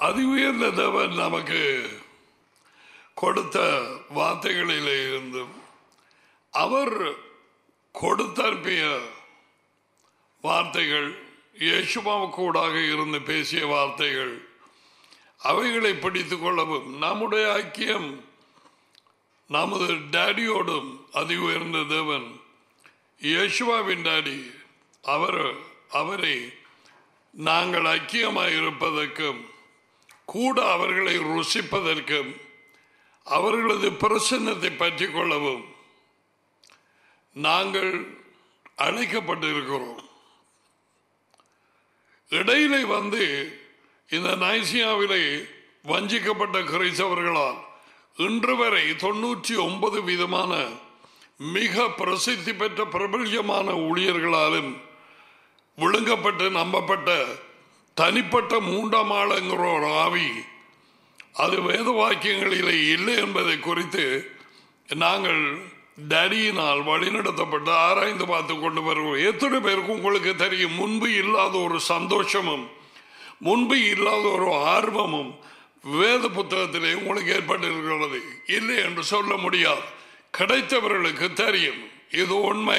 அதி உயர்ந்த தேவன் நமக்கு கொடுத்த வார்த்தைகளிலே இருந்தும் அவர் கொடுத்தனுப்பிய வார்த்தைகள் இயேசுமாவுக்கூடாக இருந்து பேசிய வார்த்தைகள் அவைகளை பிடித்துக் கொள்ளவும் நம்முடைய ஐக்கியம் நமது டேடியோடும் அதி உயர்ந்த தேவன் இயேசுவாவின் டாடி அவர் அவரை நாங்கள் ஐக்கியமாய் இருப்பதற்கும் கூட அவர்களை ருசிப்பதற்கும் அவர்களது பிரசன்னத்தை பற்றி கொள்ளவும் நாங்கள் அழைக்கப்பட்டிருக்கிறோம் இடையிலே வந்து இந்த நைசியாவிலே வஞ்சிக்கப்பட்ட கிரைஸ்தவர்களால் இன்று வரை தொண்ணூற்றி ஒன்பது விதமான மிக பிரசித்தி பெற்ற பிரபல்யமான ஊழியர்களாலும் விழுங்கப்பட்டு நம்பப்பட்ட தனிப்பட்ட மூன்றாம் ஆளுங்கிற ஒரு ஆவி அது வேத வாக்கியங்களிலே இல்லை என்பதை குறித்து நாங்கள் டடியினால் வழிநடத்தப்பட்டு ஆராய்ந்து பார்த்து கொண்டு வருவோம் எத்தனை பேருக்கு உங்களுக்கு தெரியும் முன்பு இல்லாத ஒரு சந்தோஷமும் முன்பு இல்லாத ஒரு ஆர்வமும் வேத புத்தகத்திலே உங்களுக்கு ஏற்பட்டிருக்கிறது இல்லை என்று சொல்ல முடியாது கிடைத்தவர்களுக்கு தெரியும் இது உண்மை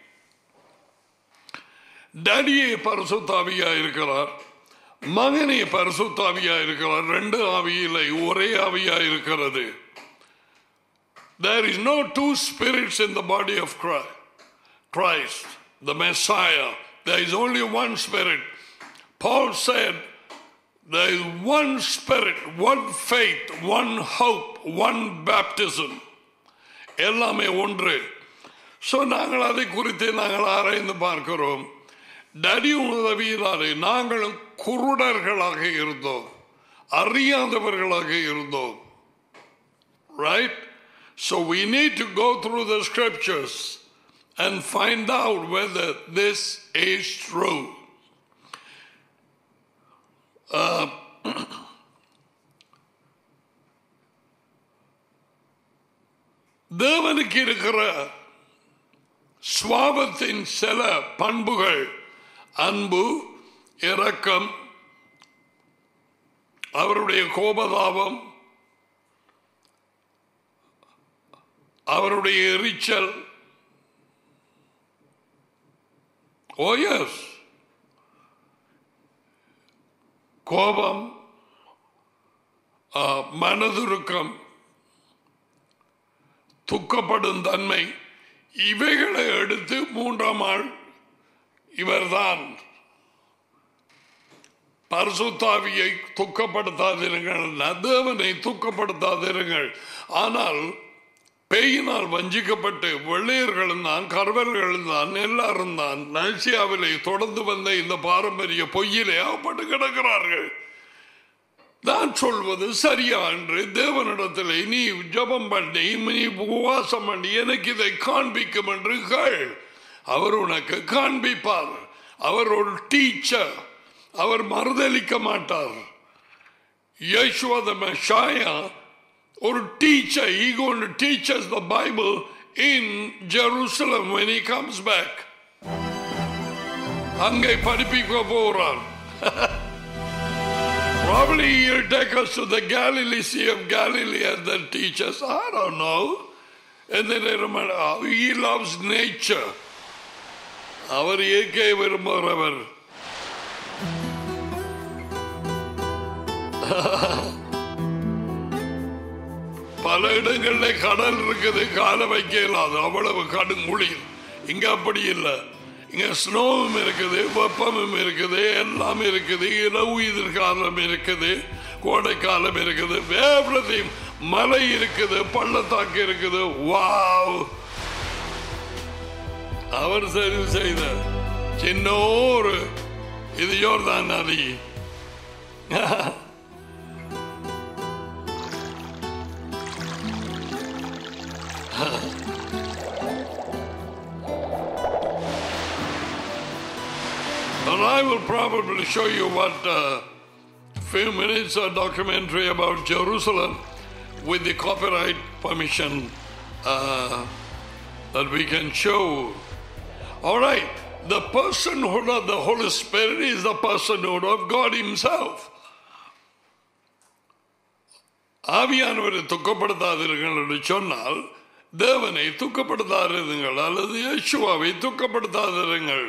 டடியை பரிசுத்தாவியா இருக்கிறார் மகனே பரிசுத்தாவியா இருக்கிறார் ரெண்டு ஆவியில்லை ஒரே ஆவியா இருக்கிறது There is no two spirits in the body of Christ. Christ, the Messiah. There is only one spirit. Paul said, there is one spirit, one faith, one hope, one baptism. எல்லாமே ஒன்று ஸோ நாங்கள் அதை குறித்து நாங்கள் ஆராய்ந்து பார்க்கிறோம் daddy உதவியினாலே நாங்களும் குருடர்களாக இருந்தோம் அறியாதவர்களாக இருந்தோம் right So we need to go through the scriptures and find out whether this is true. Uh, தேவனுக்கு இருக்கிற சுவாபத்தின் சில பண்புகள் அன்பு இரக்கம் அவருடைய கோபதாபம் அவருடைய எரிச்சல் ஓ எஸ் கோபம் ஆ, மனதுருக்கம் துக்கப்படும் தன்மை இவைகளை எடுத்து மூன்றாம் ஆள் இவர்தான் பரிசுத்தாவியை துக்கப்படுத்தாதிருங்கள் தேவனை துக்கப்படுத்தாதிருங்கள் ஆனால் பேயினால் வஞ்சிக்கப்பட்டு வெள்ளையர்களும் தான் கர்வர்களும் தான் எல்லாரும் தான் நைசியாவிலே தொடர்ந்து வந்த இந்த பாரம்பரிய பொய்யிலே அகப்பட்டு கிடக்கிறார்கள் நான் சொல்வது சரியா என்று தேவனிடத்தில் நீ ஜபம் பண்ணி நீ உபவாசம் பண்ணி எனக்கு இதை காண்பிக்கும் என்று கேள் அவர் உனக்கு காண்பிப்பார் அவர் ஒரு டீச்சர் அவர் மறுதளிக்க மாட்டார் யேசுவத மெஷாயா ஒரு teacher he going to teach us the Bible in Jerusalem when he comes back அங்கே படிப்பிக்க போகிறான் Probably he'll take us to the Galilee Sea of Galilee and then teach us. I don't know. And then I remember, oh, he loves nature. அவர் இயற்கையை விரும்புகிறவர் பல இடங்கள்ல கடல் இருக்குது கால வைக்க இல்லாது அவ்வளவு கடும் குளிர் இங்க அப்படி இல்லை இங்க ஸ்னோவும் இருக்குது வெப்பமும் இருக்குது எல்லாம் இருக்குது இளவு எதிர்காலம் இருக்குது கோடைக்காலம் இருக்குது everything. மலை இருக்குது பள்ளத்தாக்கு இருக்குது வாவ் அவர் சரி செய்த சின்ன ஒரு இது யோர்தான் நதி And I will probably show you what uh, few minutes a documentary about Jerusalem with the copyright permission uh, that we can show. All right, the personhood of the Holy Spirit is the personhood of God Himself. ஆவியானவரை துக்கப்படுத்தாதீர்கள் என்று சொன்னால் தேவனை துக்கப்படுத்தாதிருங்கள் அல்லது யேசுவாவை துக்கப்படுத்தாதிருங்கள்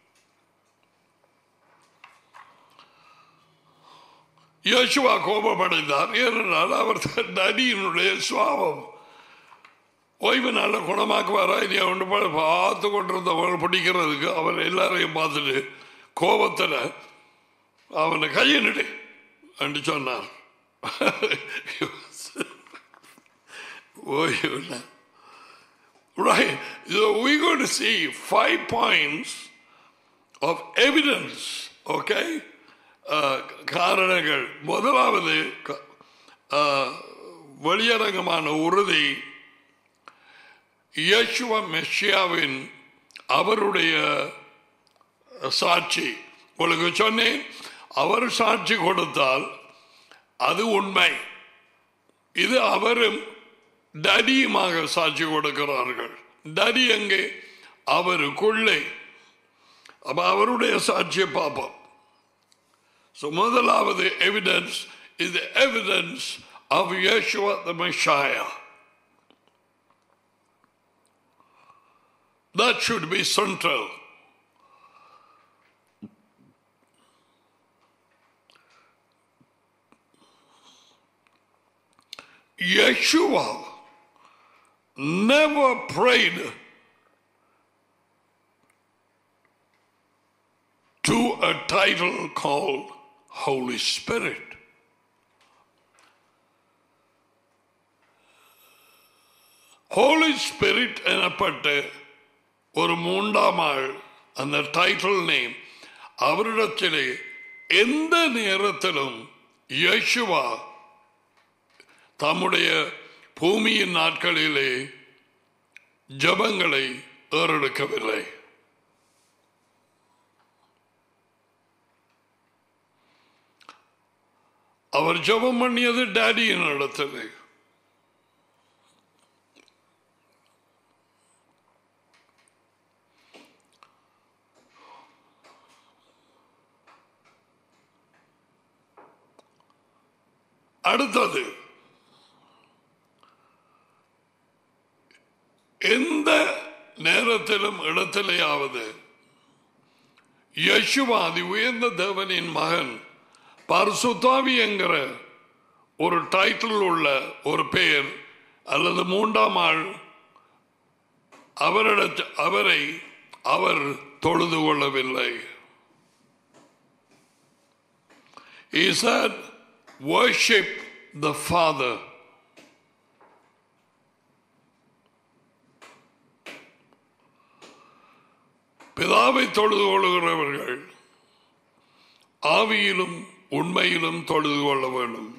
யோசுவா கோபமடைந்தார் ஏனென்றால் அவர் தன் நடியினுடைய சுவாபம் ஓய்வு நாள குணமாக்குவாரா இல்லையா ஒன்று பார்த்து கொண்டிருந்தவங்க பிடிக்கிறதுக்கு அவர் எல்லாரையும் பார்த்துட்டு கோபத்தில் அவனை கையனிடு என்று சொன்னார் ஓய்வு நாள். Right. So we're going to see five points of evidence, okay? Uh, காரணங்கள் முதலாவது க- uh, வெளியரங்கமான உறுதி இயேசுவ மெஷியாவின் அவருடைய சாட்சி உங்களுக்கு சொன்னேன் அவர் சாட்சி கொடுத்தால் அது உண்மை இது அவரும் டடியுமாக சாட்சி கொடுக்கிறார்கள் டடி எங்கே அவருக்குள்ளே அப்ப அவருடைய சாட்சியை பார்ப்போம் So முதலாவது எவிடன்ஸ் இது evidence of Yeshua the Messiah. That should be central. Yeshua never prayed to a title called Holy Spirit. Holy Spirit எனப்பட்ட ஒரு மூன்றாம் ஆள் அந்த டைட்டில் நேம் அவரிடத்திலே எந்த நேரத்திலும் யேசுவா தம்முடைய பூமியின் நாட்களிலே ஜபங்களை ஏறெடுக்கவில்லை அவர் ஜெபம் பண்ணியது டேடியின் இடத்துல அடுத்தது எந்த நேரத்திலும் இடத்திலேயாவது யசுவாதி உயர்ந்த தேவனின் மகன் பரிசுத்தாவி என்கிற ஒரு டைட்டில் உள்ள ஒரு பெயர் அல்லது மூன்றாம் ஆள் அவரிட அவரை அவர் தொழுது கொள்ளவில்லை He said, worship the Father. பிதாவை தொழுது கொள்கிறவர்கள் ஆவியிலும் உண்மையிலும் தொழுது கொள்ள வேண்டும்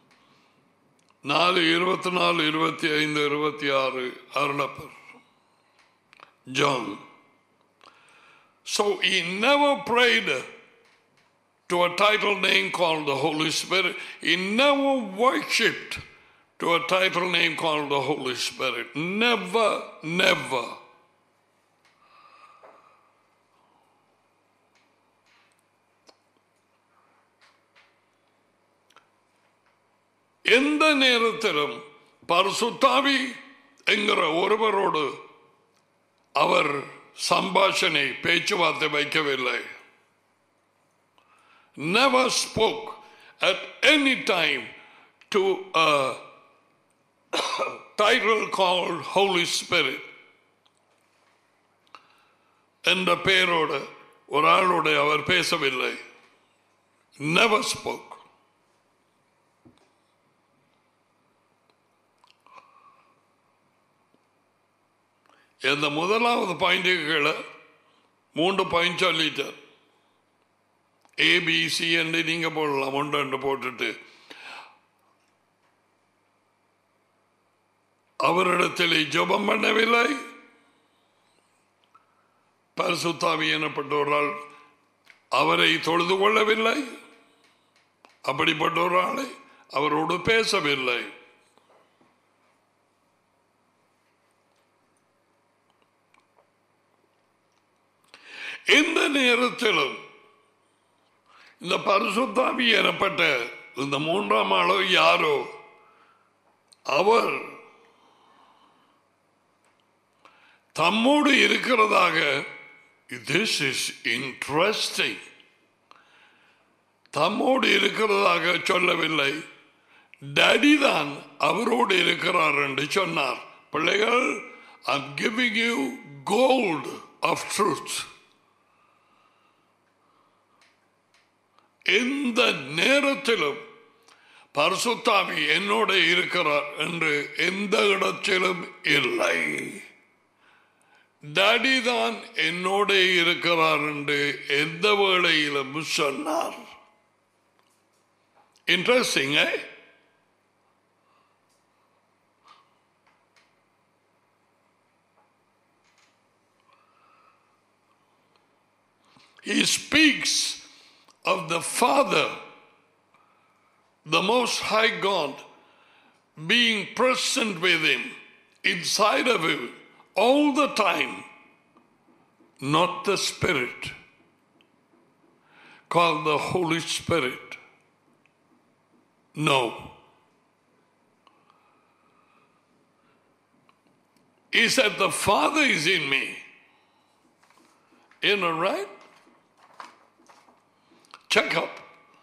நாலு இருபத்தி நாலு இருபத்தி ஐந்து இருபத்தி ஆறு அருளப்பர் John So he never prayed to a title name called the Holy Spirit. He never worshipped to a title name called the Holy Spirit. Never, never. எந்த நேரத்திலும் பரிசுத்தாவி என்கிற ஒருவரோடு அவர் சம்பாஷணை பேச்சுவார்த்தை வைக்கவில்லை never spoke at any time to a title called Holy Spirit. என்ற பெயரோடு ஒரு ஆளோடு அவர் பேசவில்லை never spoke. இந்த முதலாவது பாயிண்ட்டுகளை மூன்று பாயிண்ட் சொல்லிட்டார் ஏபிசி என்று நீங்க போடலாம் ஒன்று ரெண்டு போட்டுட்டு அவரிடத்தில் ஜெபம் பண்ணவில்லை பரிசுத்தாவி எனப்பட்டவரால் அவரை தொழுது கொள்ளவில்லை அப்படிப்பட்ட ஒரு ஆளை அவரோடு பேசவில்லை எந்த நேரத்திலும் இந்த பரிசுத்தாவி எனப்பட்ட இந்த மூன்றாம் ஆளோ யாரோ அவர் தம்மோடு இருக்கிறதாக திஸ் இஸ் இன்ட்ரெஸ்டிங் தம்மோடு இருக்கிறதாக சொல்லவில்லை டேடி தான் அவரோடு இருக்கிறார் என்று சொன்னார் பிள்ளைகள் I'm giving you gold of truth எந்த நேரத்திலும் பரிசுத்தாமி என்னோட இருக்கிறார் என்று எந்த இடத்திலும் இல்லை டாடி தான் என்னோட இருக்கிறார் என்று எந்த வேளையிலும் சொன்னார் interesting He speaks of the Father, the Most High God, being present with him, inside of him, all the time, not the Spirit, called the Holy Spirit. No. He said, The Father is in me. You know, right? Check up.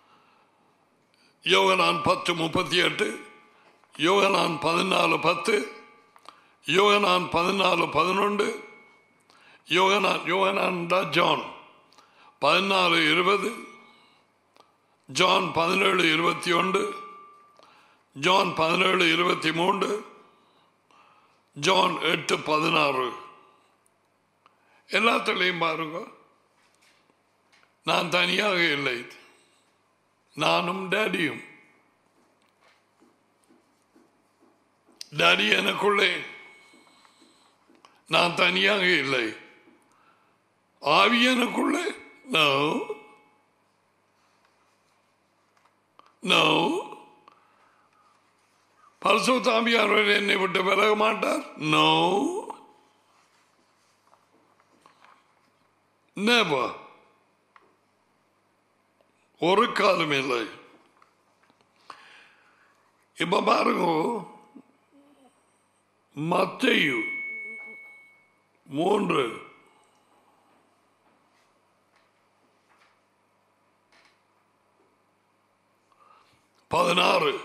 யோகனான் பத்து முப்பத்தி எட்டு யோகனான் பதினாலு பத்து யோகனான் பதினாலு பதினொன்று யோகனான் யோகனான் John பதினாலு இருபது ஜான் பதினேழு இருபத்தி ஒன்று ஜான் பதினேழு இருபத்தி மூன்று ஜான் எட்டு பதினாறு எல்லாத்துலேயும் பாருங்க நான் தனியாக இல்லை நானும் டேடியும் டேடி எனக்குள்ளே நான் தனியாக இல்லை ஆவி எனக்குள்ளே நோ நோ பரிசுத்தாமியார் என்னை விட்டு விலக மாட்டார் நோ நெவர் ஒரு காலம் இல்லை இப்ப பாருங்க மத்தையு மூன்று பதினாறு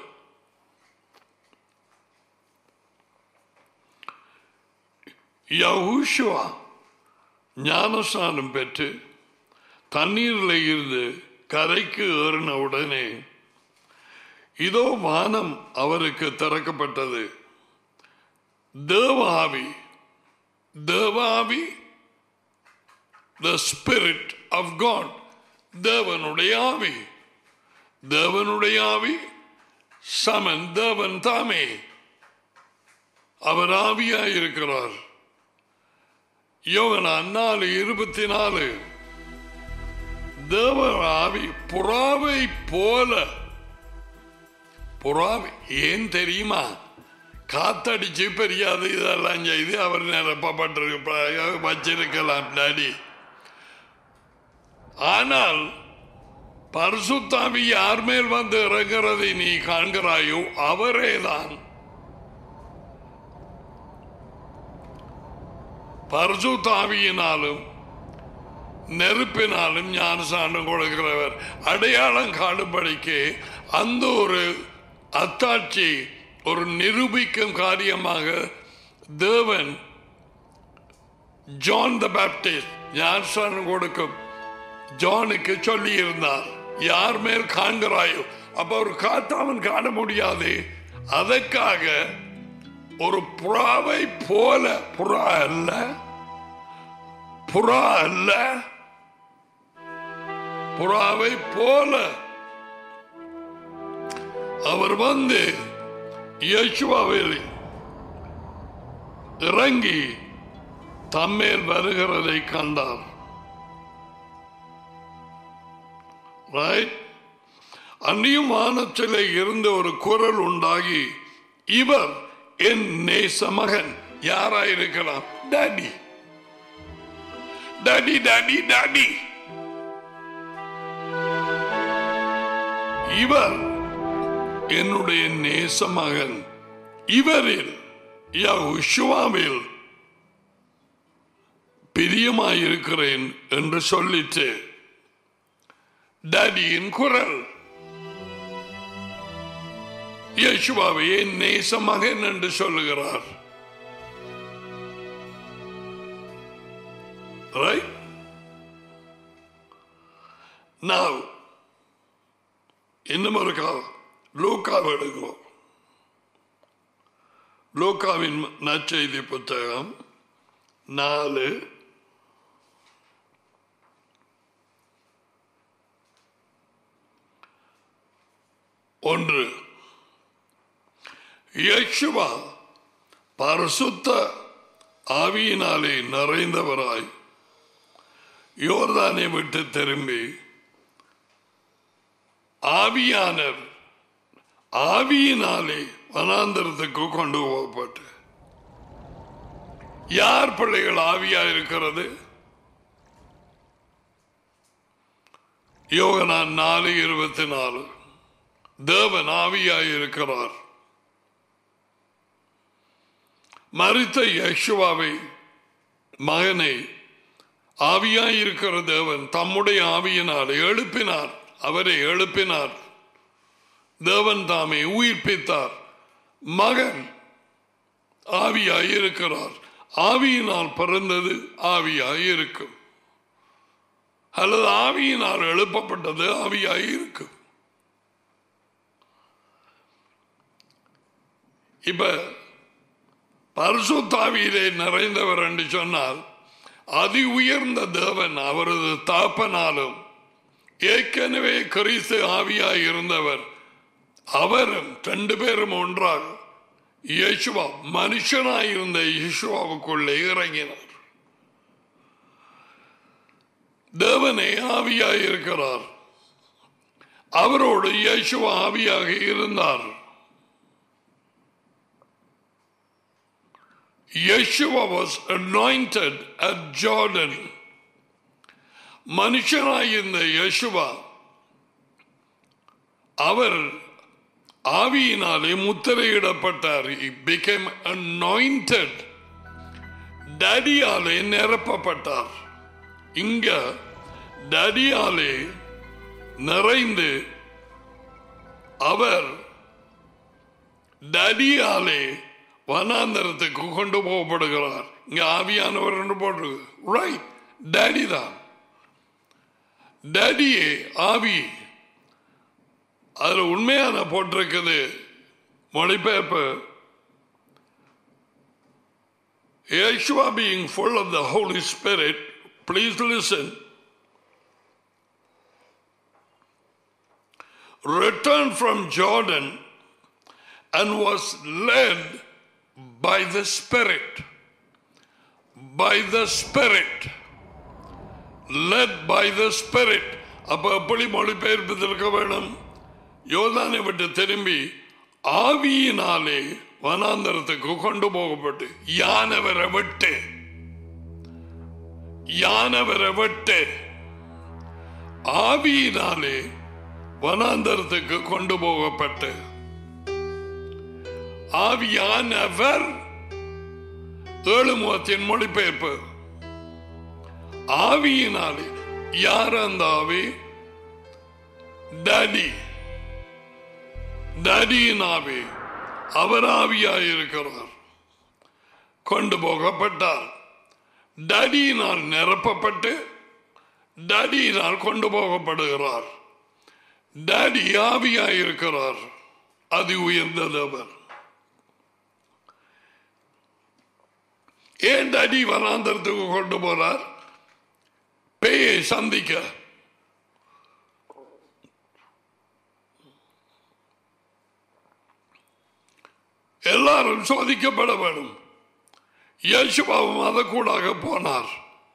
யகுஷுவா ஞானஸ்நானம் பெற்று தண்ணீரில் இருந்து கரைக்கு ஏறின உடனே இதோ வானம் அவருக்கு திறக்கப்பட்டது தேவாவி தேவாவி த ஸ்பிரிட் ஆஃப் காட் தேவனுடைய ஆவி தேவனுடைய ஆவி சமன் தேவன் தாமே அவர் ஆவியாயிருக்கிறார் யோகனா நாலு இருபத்தி நாலு தேவ ஆவி புறாவை போல புறாவை ஏன் தெரியுமா காத்தடிச்சு பெரியாது இதெல்லாம் செய்து அவர் நிரப்பப்பட்டிருக்க வச்சிருக்கலாம் டாடி ஆனால் பரிசுத்தாவி யார் மேல் வந்து இறங்குறதை நீ காண்கிறாயோ அவரேதான் பரிசுத்தாவியினாலும் நெருப்பினாலும் ஞானசானம் கொடுக்கிறவர் அடையாளம் காணும்படிக்கு அந்த ஒரு அத்தாட்சி ஒரு நிரூபிக்கும் காரியமாக தேவன் ஜான் த பேப்டிஸ்ட் ஞானசானம் கொடுக்கும் ஜானுக்கு சொல்லி இருந்தார் யார் மேல் காண்கிறாயோ அப்ப ஒரு காத்தாவன் காண முடியாது அதற்காக ஒரு புறாவை போல புறா அல்ல புறா அல்ல புறாவை போல அவர் வந்து யேசுவாவில் இறங்கி தம்மேல் வருகிறதை கண்டார் ரைட் அந்நியும் வானத்திலே இருந்த ஒரு குரல் உண்டாகி இவர் என் நேச மகன் யாராயிருக்கலாம் டாடி டாடி டாடி டாடி இவர் என்னுடைய நேச மகன் இவரில் யகுஷுவாவில் பிரியமாயிருக்கிறேன் என்று சொல்லிட்டு டேடியின் குரல் யேசுவாவை என் நேச மகன் என்று சொல்லுகிறார் Right? Now, இன்னும் ஒரு காலம் லூக்காவை எடுக்கிறோம் லூக்காவின் நற்செய்தி புத்தகம் நாலு ஒன்று யேசுவா பரிசுத்த ஆவியினாலே நிறைந்தவராய் யோர்தானை விட்டு திரும்பி ஆவியானர் ஆவியினாலே வனாந்தரத்துக்கு கொண்டு போகப்பட்டு யார் பிள்ளைகள் ஆவியா இருக்கிறது யோகனான் நாலு இருபத்தி நாலு தேவன் ஆவியாய் இருக்கிறார் மறித்த யேசுவாவை மகனை ஆவியாய் இருக்கிற தேவன் தம்முடைய ஆவியினால் எழுப்பினார் அவரை எழுப்பினார் தேவன் தாமே உயிர்ப்பித்தார் மகன் ஆவியாய் இருக்கிறார் ஆவியினால் பிறந்தது ஆவியாய் இருக்கும் அல்லது ஆவியினால் எழுப்பப்பட்டது ஆவியாய் இருக்கும் இப்ப பரிசுத்தாவியிலே நிறைந்தவர் என்று சொன்னால் அதி உயர்ந்த தேவன் அவரது தாப்பனாலும் ஏற்கனவே கிறிஸ்து ஆவியாய் இருந்தவர் அவரும் ரெண்டு பேரும் ஒன்றாக இயேசுவா மனுஷனாயிருந்த இயேசுவாவுக்குள்ளே இறங்கினார் தேவனே ஆவியாய் இருக்கிறார் அவரோடு இயேசுவா ஆவியாக இருந்தார் Yeshua was anointed at Jordan. மனுஷனாயிருந்த Yeshua அவர் ஆவியினாலே முத்திரையிடப்பட்டார் He became anointed. டடியாலே நிரப்பப்பட்டார் இங்க டடியாலே நிறைந்து அவர் டடியாலே வனாந்தரத்துக்கு கொண்டு போகப்படுகிறார் இங்க ஆவியானவர் என்று போட்டு ரைட் டேடி தான் டேடியே ஆவி அதுல உண்மையான போட்டிருக்குது மொழிபெயர்ப்பு Yeshua being full of the Holy Spirit, please listen. Returned from Jordan and was led by the Spirit. By the Spirit. Led by the Spirit. அப்ப எப்படி மொழிபெயர்ப்பதற்கு வேணும் யோதானை விட்டு திரும்பி ஆவியினாலே வனாந்தரத்துக்கு கொண்டு போகப்பட்டு யானவரை விட்டு யானவரை விட்டு ஆவியினாலே வனாந்தரத்துக்கு கொண்டு போகப்பட்டு ஆவியானவர் ஏழு முகத்தின் மொழிபெயர்ப்பு ஆவியினாலே யார் அந்த ஆவி டடி டடியின் ஆவி அவர் ஆவியாயிருக்கிறார் கொண்டு போகப்பட்டார் டடியினால் நிரப்பப்பட்டு டடியினால் கொண்டு போகப்படுகிறார் டடி ஆவியாயிருக்கிறார் அதி உயர்ந்ததவர் ஏன் டடி வனாந்தரத்துக்கு கொண்டு போறார் பேயை சந்திக்க எல்லாரும் சோதிக்கப்பட வேண்டும் இயேசுபாவும் அதக்கூடாக போனார்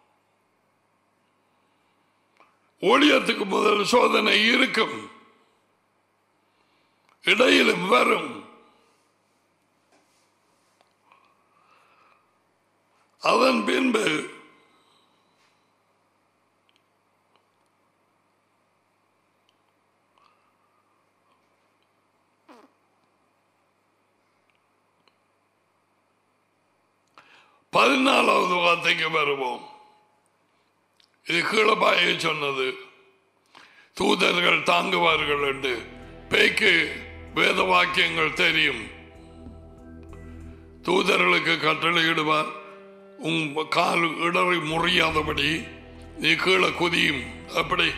ஊழியத்துக்கு முதல் சோதனை இருக்கும் இடையிலும் வரும் அதன் பின்பு பதினாலாவது வார்த்தைக்கு வருவோம் இது கீழபாய சொன்னது தூதர்கள் தாங்குவார்கள் என்று பேய்க்கு வேத வாக்கியங்கள் தெரியும் தூதர்களுக்கு கட்டளையிடுவார் உன் கால் இடறி முறியாதபடி நீ கீழே குதியும் அப்படி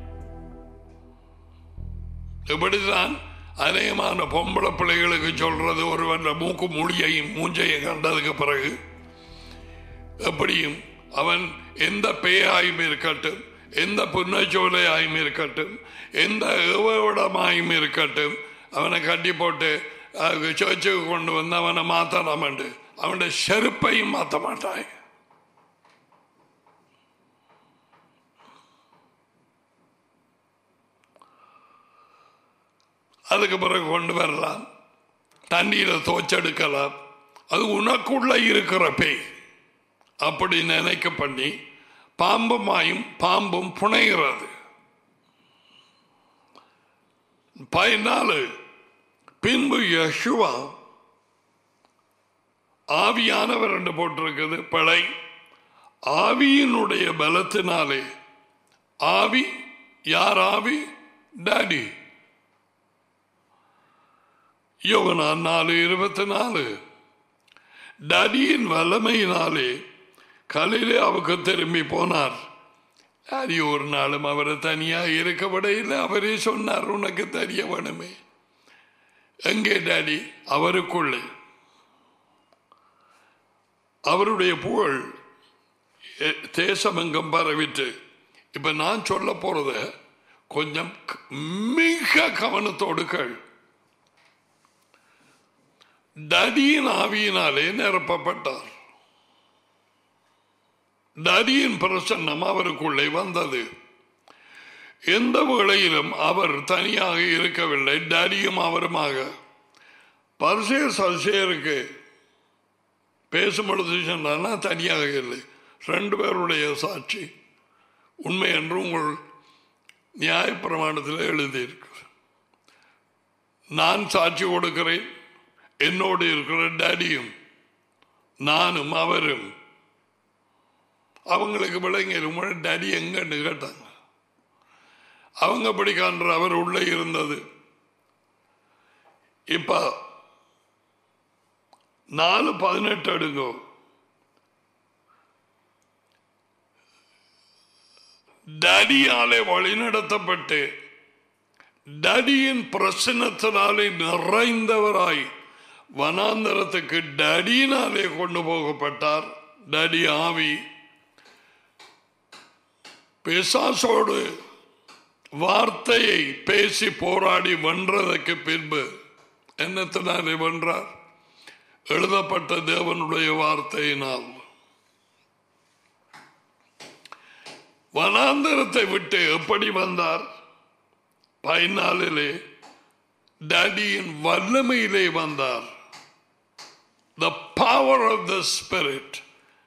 இப்படிதான் அநேகமான பொம்பளை பிள்ளைகளுக்கு சொல்றது ஒருவன் மூக்கு மொழியையும் மூஞ்சையும் கண்டதுக்கு பிறகு எப்படியும் அவன் எந்த பேயாயும் இருக்கட்டும் எந்த புன்னச்சோலையாயும் இருக்கட்டும் எந்த ஏவடமாயும் இருக்கட்டும் அவனை கட்டி போட்டு சர்ச்சுக்கு கொண்டு வந்து அவனை மாத்தலாம் அவனுடைய செருப்பையும் மாற்ற மாட்டாய் அதுக்கு பிறகு கொண்டு வரலாம் தண்ணீர தோச்செடுக்கலாம் அது உனக்குள்ள இருக்கிற பேய் அப்படி நினைக்க பண்ணி பாம்புமாயும் பாம்பும் புனைகிறது பதினாலு பின்பு யசுவா ஆவியானவர் என்று போட்டிருக்குது பழை ஆவியினுடைய பலத்தினாலே ஆவி யார் ஆவி டாடி யோகனா நாலு இருபத்தி நாலு டடியின் வல்லமையினாலே கலையிலே அவருக்கு திரும்பி போனார் டாடி ஒரு நாளும் அவரை தனியாக இருக்க விடையில் அவரே சொன்னார் உனக்கு தெரிய வேணுமே எங்கே டாடி அவருக்குள்ளே அவருடைய புகழ் தேசமெங்கும் பரவிட்டு இப்ப நான் சொல்ல போறத கொஞ்சம் மிக கவனத்தோடு கேள் டடியின் ஆவியினாலே நிரப்பப்பட்டார் டடியின் பிரசன்னம் அவருக்குள்ளே வந்தது எந்த வேளையிலும் அவர் தனியாக இருக்கவில்லை டடியும் அவருமாக பரிசே சசேருக்கு பேசும் பொழுது சொன்னா தனியாக இல்லை ரெண்டு பேருடைய சாட்சி உண்மை என்று உங்கள் நியாயப்பிரமாணத்தில் எழுதியிருக்கு நான் சாட்சி கொடுக்கிறேன் என்னோடு இருக்கிற டேடியும் நானும் அவரும் அவங்களுக்கு விளங்கிய டேடி எங்கன்னு கேட்டாங்க அவங்க அப்படி காண்ற அவர் உள்ளே இருந்தது இப்ப நாலு பதினெட்டு எடுங்கோ டடியாலே வழிநடத்தப்பட்டு டடியின் பிரசனத்தினாலே நிறைந்தவராய் வனாந்தரத்துக்கு டடியினாலே கொண்டு போகப்பட்டார் டடி ஆவி பிசாசோடு வார்த்தையை பேசி போராடி வென்றதற்கு பின்பு என்னத்தினாலே வென்றார் எழுதப்பட்ட தேவனுடைய வார்த்தையினால் வனாந்தரத்தை விட்டு எப்படி வந்தார் பதினாலிலே டேடியின் வல்லமையிலே வந்தார் the power of the spirit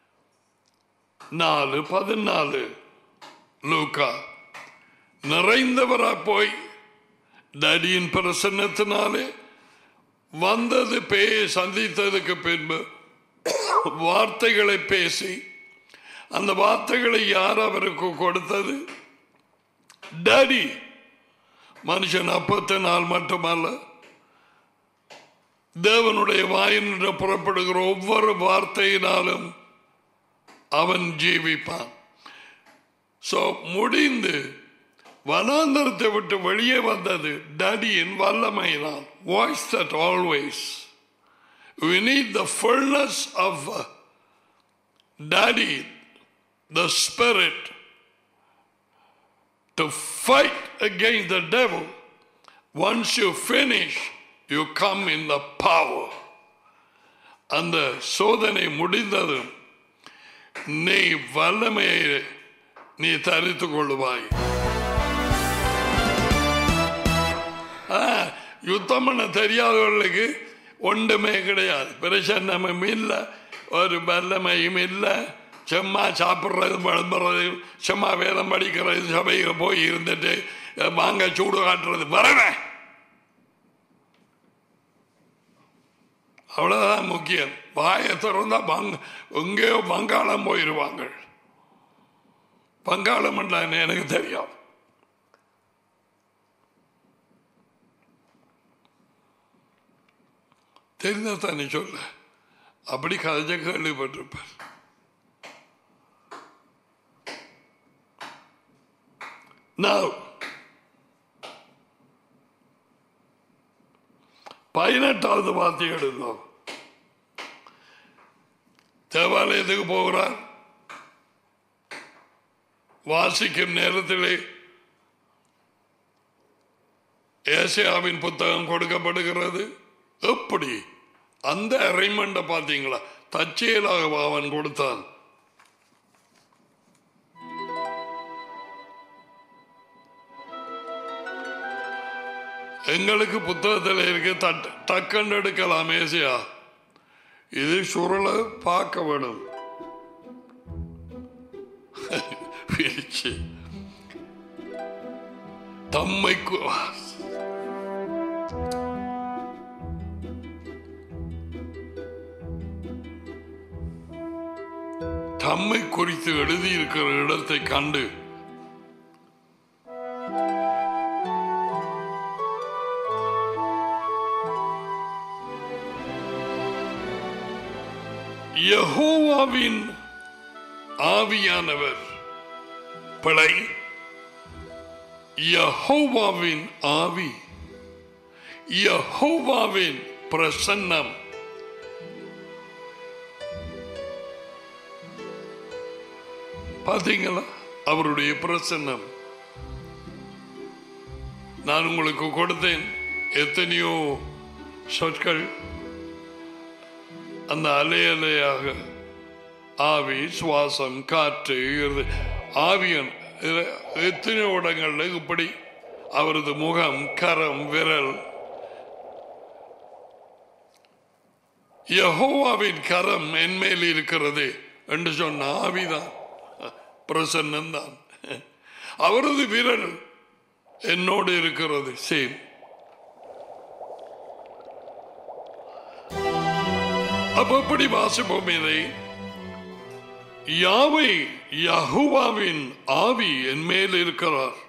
நாலு பதினாலு லூக்கா நிறைந்தவரா போய் டடியின் பிரசன்னத்தினாலே வந்தது பேயை சந்தித்ததுக்கு பின்பு வார்த்தைகளை பேசி அந்த வார்த்தைகளை யார் அவருக்கு கொடுத்தது டடி மனுஷன் அப்பத்தினால் மட்டுமல்ல தேவனுடைய வாயினின்று புறப்படுகிற ஒவ்வொரு வார்த்தையினாலும் அவன் ஜீவிப்பான் சோ முடிந்து வனாந்தரத்தை விட்டு வெளியே வந்தது டடியின் வல்லமையினால் voice that always we need the fullness of uh, daddy the spirit to fight against the devil once you finish you come in the power அந்த சோதனை முடிந்ததும் நீ வல்லமையை நீ தரித்துக் கொள்வாய் ஆ, யுத்தம் பண்ண தெரியாதவர்களுக்கு ஒன்றுமே கிடையாது பிரசன்னமும் இல்லை ஒரு வல்லமையும் இல்லை சும்மா சாப்பிட்றது விளம்புறது சும்மா வேதம் படிக்கிறது சபைக்கு போய் இருந்துட்டு அஹ், வாங்க சூடு காட்டுறது வரவேன் அவ்வளவுதான் முக்கியம் வாயை திறந்தா பங் எங்கேயோ வங்காளம் போயிடுவாங்க வங்காளம் என்ன எனக்கு தெரியும் தெரிந்தா தானே சொல்ல அப்படி கதைச்ச கேள்விப்பட்டிருப்பார் Now, பதினெட்டாவது வார்த்தை எடுத்தோம் தேவாலயத்துக்கு போகிறார் வாசிக்கும் நேரத்திலே ஏசியாவின் புத்தகம் கொடுக்கப்படுகிறது எப்படி அந்த அரைமண்ட பார்த்தீங்களா தற்செயலாக அவன் கொடுத்தான் எங்களுக்கு புத்தகத்தில் இருக்கு தட் டக்குன்னு எடுக்கலாம் ஏசியா இது சுருளை பார்க்க வேணும் பிரிச்சு தம்மை கு- தம்மை குறித்து எழுதியிருக்கிற இடத்தை கண்டு யெகோவாவின் ஆவியானவர் பிழை யெகோவாவின் ஆவி யெகோவாவின் பிரசன்னம் பாத்தீங்களா அவருடைய பிரசன்னம் நான் உங்களுக்கு கொடுத்தேன் எத்தனையோ சொற்கள் அந்த அலை அலையாக ஆவி சுவாசம் காற்று இது ஆவியன் இது எத்தனையோ இடங்கள்ல இப்படி அவரது முகம் கரம் விரல் யெகோவாவின் கரம் என்மேல் இருக்கிறது என்று சொன்ன ஆவிதான் பிரசன்னம் தான் அவரது விரல் என்னோடு இருக்கிறது சேம் அப்ப எப்படி வாசிப்போம் இதை யாவை யகுவாவின் ஆவி என் மேல் இருக்கிறார்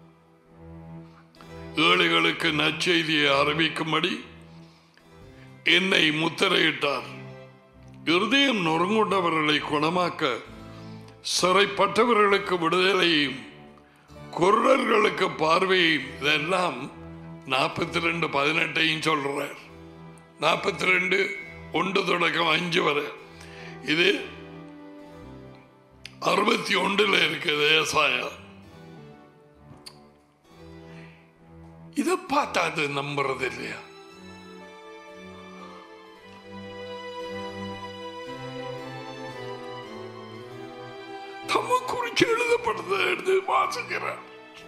ஏழைகளுக்கு நற்செய்தியை அறிவிக்கும்படி என்னை முத்திரையிட்டார் இருதயம் நொறுங்குண்டவர்களை குணமாக்க சிறைப்பட்டவர்களுக்கு விடுதலையும் குருடர்களுக்கு பார்வையும் இதெல்லாம் நாற்பத்தி ரெண்டு பதினெட்டையும் சொல்றார் நாற்பத்தி ரெண்டு ஒன்று தொடக்கம் அஞ்சு வரை இது அறுபத்தி ஒன்றுல இருக்குது ஏசாயா இதை பார்த்தா அது நம்புறது இல்லையா தம்ம குறிச்சு எழுதப்படுறத எடுத்து வாசிக்கிறேன்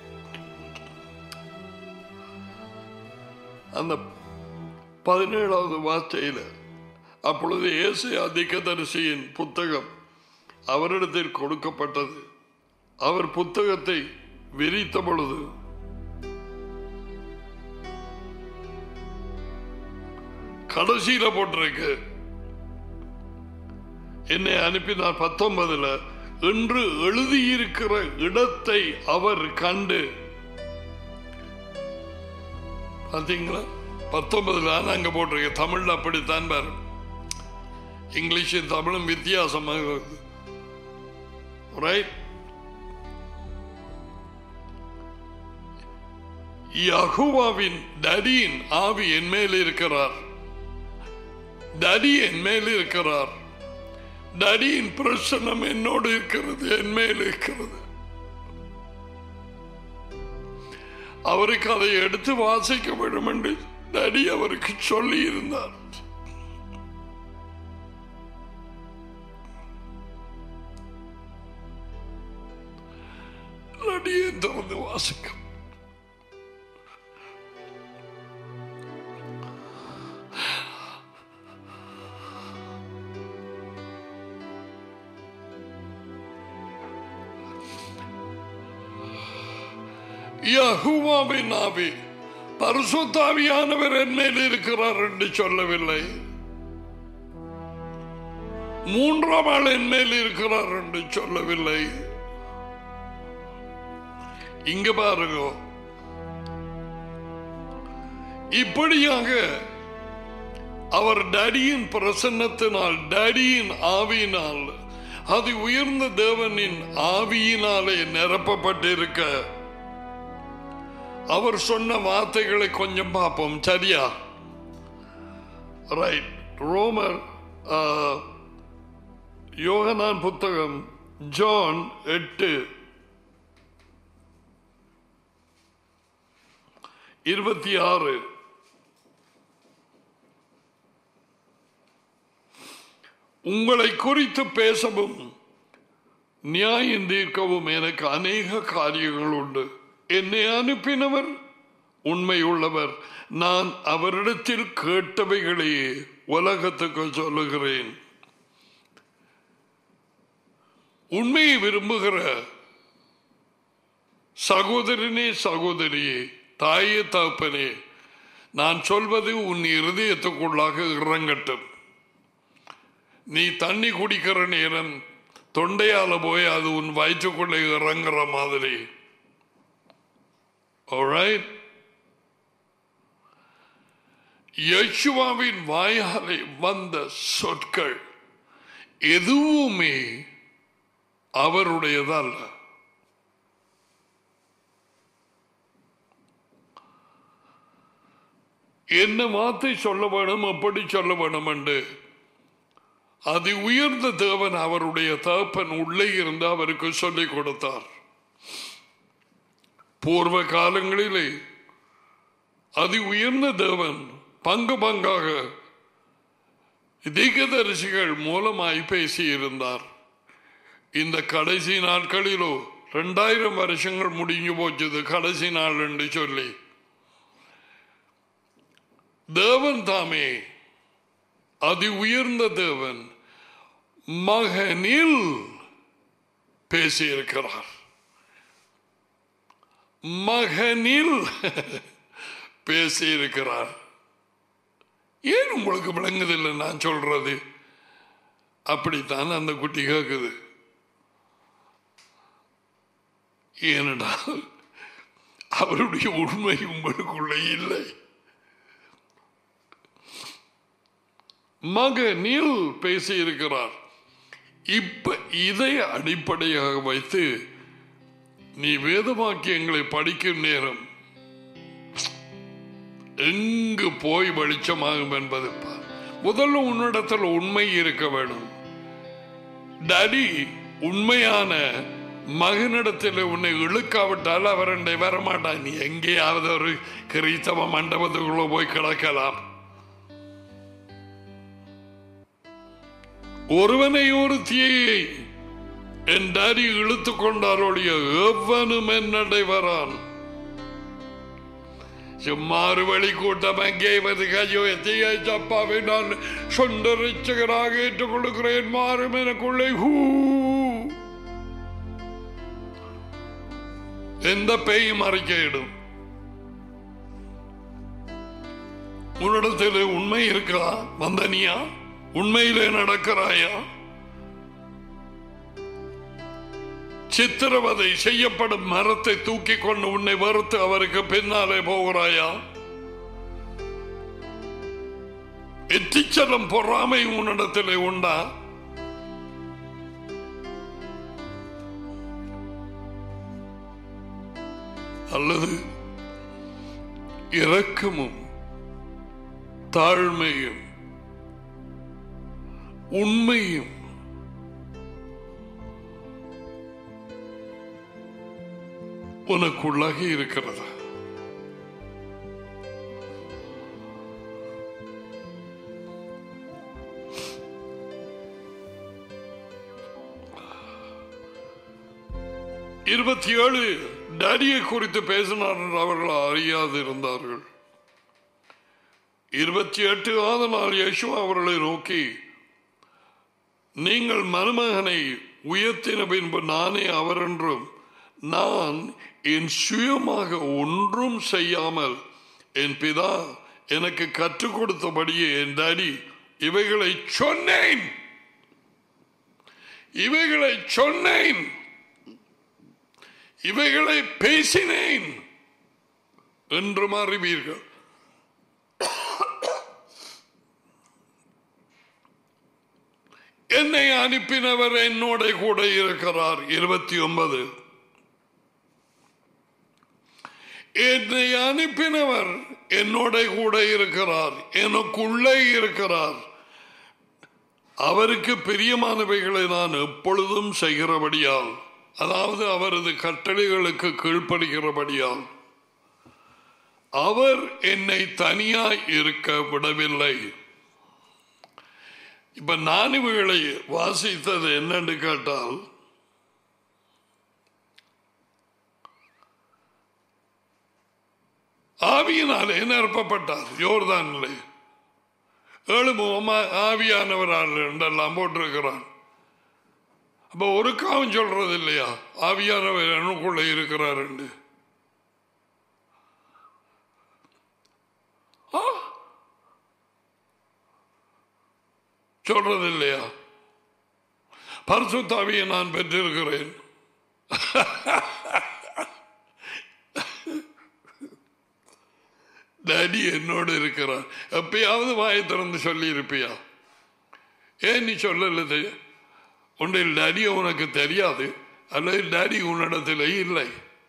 அந்த பதினேழாவது வார்த்தையில அப்பொழுது இயேசு அதிகதரிசியின் புத்தகம் அவரிடத்தில் கொடுக்கப்பட்டது அவர் புத்தகத்தை விரித்த பொழுது கடைசியில போட்டிருக்கு என்னை அனுப்பினார் பத்தொன்பதுல என்று எழுதியிருக்கிற இடத்தை அவர் கண்டு பாத்தீங்களா பத்தொன்பதுல அங்க போட்டிருக்க தமிழ்ல அப்படித்தான் பாரு இங்கிலீஷும் தமிழும் வித்தியாசமாக இருக்கு ரைட் யகுவாவின் டடியின் ஆவி என் மேல் இருக்கிறார் டடி என் மேல் இருக்கிறார் டடியின் பிரசனம் என்னோடு இருக்கிறது என் மேல் இருக்கிறது அவருக்கு அதை எடுத்து வாசிக்க வேண்டும் என்று டடி அவருக்கு சொல்லி இருந்தார் டடியை திறந்து வாசிக்கும் யகுவாவின் ஆவி பரிசுத்தாவியானவர் என் மேல் இருக்கிறார் என்று சொல்லவில்லை மூன்றாம் ஆள் என் மேல் இருக்கிறார் என்று சொல்லவில்லை இங்க பாருங்க இப்படியாக அவர் டேடியின் பிரசன்னத்தினால் டேடியின் ஆவியினால் அது உயர்ந்த தேவனின் ஆவியினாலே நிரப்பப்பட்டிருக்க அவர் சொன்ன வார்த்தைகளை கொஞ்சம் பார்ப்போம் சரியா ரைட் ரோமர் ஆ, யோகனான் புத்தகம் ஜான் எட்டு இருபத்தி ஆறு உங்களை குறித்து பேசவும் நியாயம் தீர்க்கவும் எனக்கு அநேக காரியங்கள் உண்டு என்னை அனுப்பினவர் உண்மை உள்ளவர் நான் அவரிடத்தில் கேட்டவைகளையே உலகத்துக்கு சொல்லுகிறேன் உண்மையை விரும்புகிற சகோதரனே சகோதரியே தாயே தகப்பனே நான் சொல்வது உன் இருதயத்துக்குள்ளாக இறங்கட்டும் நீ தண்ணி குடிக்கிற நேரம் தொண்டையால போய் அது உன் வயிற்றுக்குள்ளே இறங்குற மாதிரி Alright? யேசுவாவின் வாயாலே வந்த சொற்கள் எதுவுமே அவருடையதல்ல என்ன வார்த்தை சொல்ல வேணும் எப்படி சொல்ல வேணும் என்று அது உயர்ந்த தேவன் அவருடைய தகப்பன் உள்ளே இருந்து அவருக்கு சொல்லிக் கொடுத்தார் பூர்வ காலங்களிலே அதி உயர்ந்த தேவன் பங்கு பங்காக தீகதரிசிகள் மூலமாய் பேசியிருந்தார் இந்த கடைசி நாட்களிலோ ரெண்டாயிரம் வருஷங்கள் முடிஞ்சு போச்சது கடைசி நாள் என்று சொல்லி தேவன் தாமே அதி உயர்ந்த தேவன் மகனில் பேசியிருக்கிறார் மகனில் பேசியிருக்கிறார் ஏன் உங்களுக்கு விளங்குதில்லை நான் சொல்றது அப்படித்தான் அந்த குட்டி கேக்குது ஏனென்றால் அவருடைய உண்மை உங்களுக்குள்ளே இல்லை மகனில் பேசியிருக்கிறார் இப்ப இதை அடிப்படையாக வைத்து நீ வேத வாக்கியங்களை படிக்கும் நேரம் எங்கு போய் வெளிச்சமாகும் என்பது பார். முதல்ல உன்னிடத்தில் உண்மை இருக்க வேண்டும் டாடி உண்மையான மகனிடத்தில் உன்னை இழுக்காவிட்டால் அவர் என்னை வரமாட்டான் நீ எங்கேயாவது ஒரு கிறித்தவ மண்டபத்துக்குள்ள போய் கிடக்கலாம் ஒருவனை ஒரு தீயை என் டாடி இழுத்துக் கொண்டாரோடைய எவனும் என்னடை வரான் சும்மாறு வழி கூட்டம் அங்கே வந்து கையோ தீயை சப்பாவை நான் சொந்த ரட்சகராக ஏற்றுக் கொள்கிறேன் மாறும் எனக்குள்ளே ஹூ எந்த பேயும் அறிக்கையிடும் உன்னிடத்தில் உண்மை இருக்கா வந்தனியா உண்மையிலே நடக்கிறாயா சித்திரவதை செய்யப்படும் மரத்தை தூக்கி கொண்டு உன்னை வறுத்து அவருக்கு பின்னாலே போகிறாயா எத்திச்சலம் பொறாமை உன்னிடத்திலே உண்டா அல்லது இரக்கமும் தாழ்மையும் உண்மையும் உனக்குள்ளாக இருக்கிறதா இருபத்தி ஏழு டேடியை குறித்து பேசினார் என்று அவர்கள் அறியாது இருந்தார்கள் இருபத்தி எட்டு ஆதனால் யேசு அவர்களை நோக்கி நீங்கள் மருமகனை உயர்த்தின பின்பு நானே அவர் என்றும் நான் என் சுயமாக ஒன்றும் செய்யாமல் என் பிதா எனக்கு கற்றுக் கொடுத்தபடியே என் டாடி இவைகளை சொன்னேன் இவைகளை சொன்னேன் இவைகளை பேசினேன் என்றும் அறிவீர்கள் என்னை அனுப்பினவர் என்னோட கூட இருக்கிறார் இருபத்தி ஒன்பது என்னை அனுப்பினவர் என்னோட கூட இருக்கிறார் எனக்குள்ளே இருக்கிறார் அவருக்கு பிரியமானவைகளை நான் எப்பொழுதும் செய்கிறபடியால் அதாவது அவரது கட்டளைகளுக்கு கீழ்ப்படுகிறபடியால் அவர் என்னை தனியாய் இருக்க விடவில்லை இப்ப நான் இவைகளை வாசித்தது என்னன்னு கேட்டால் ஆவியினாலே நிரப்பப்பட்டார் யோர்தானிலே ஏழு முகமா ஆவியானவரால் என்றெல்லாம் போட்டிருக்கிறான் அப்ப ஒரு காவும் சொல்றது இல்லையா ஆவியானவர் எனக்குள்ள இருக்கிறார் என்று ஆ? சொல்றது இல்லையா பரிசுத்தாவியை நான் பெற்றிருக்கிறேன் டேடி என்னோடு இருக்கிறார் எப்பயாவது வாயை திறந்து சொல்லி இருப்பியா ஏன் நீ சொல்லல தெரிய உன்னில் டேடி உனக்கு தெரியாது அல்லது டேடி உன்னிடத்தில் இல்லை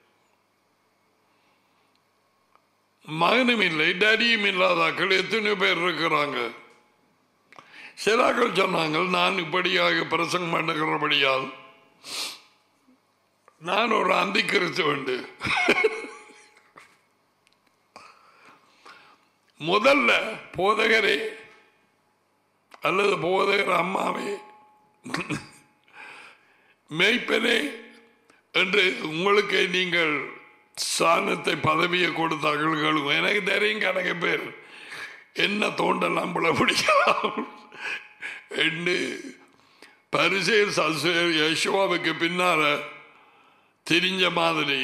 மகனும் இல்லை டேடியும் இல்லாதாக்கள் எத்தனை பேர் இருக்கிறாங்க சிலாக்கள் சொன்னாங்க நான் இப்படியாக பிரசங்கம் பண்ணுகிறபடியால் நான் ஒரு அந்தி கிறிஸ்துவண்டு முதல்ல போதகரே அல்லது போதகர் அம்மாவே மெய்ப்பனே என்று உங்களுக்கு நீங்கள் சாணத்தை பதவியை கொடுத்தார்கள் எனக்கு தெரியும் கணக்கு பேர் என்ன தோண்டெல்லாம் புல பிடிக்கலாம் என்று பரிசேல் சசேர் யசுவாவுக்கு பின்னால தெரிஞ்ச மாதிரி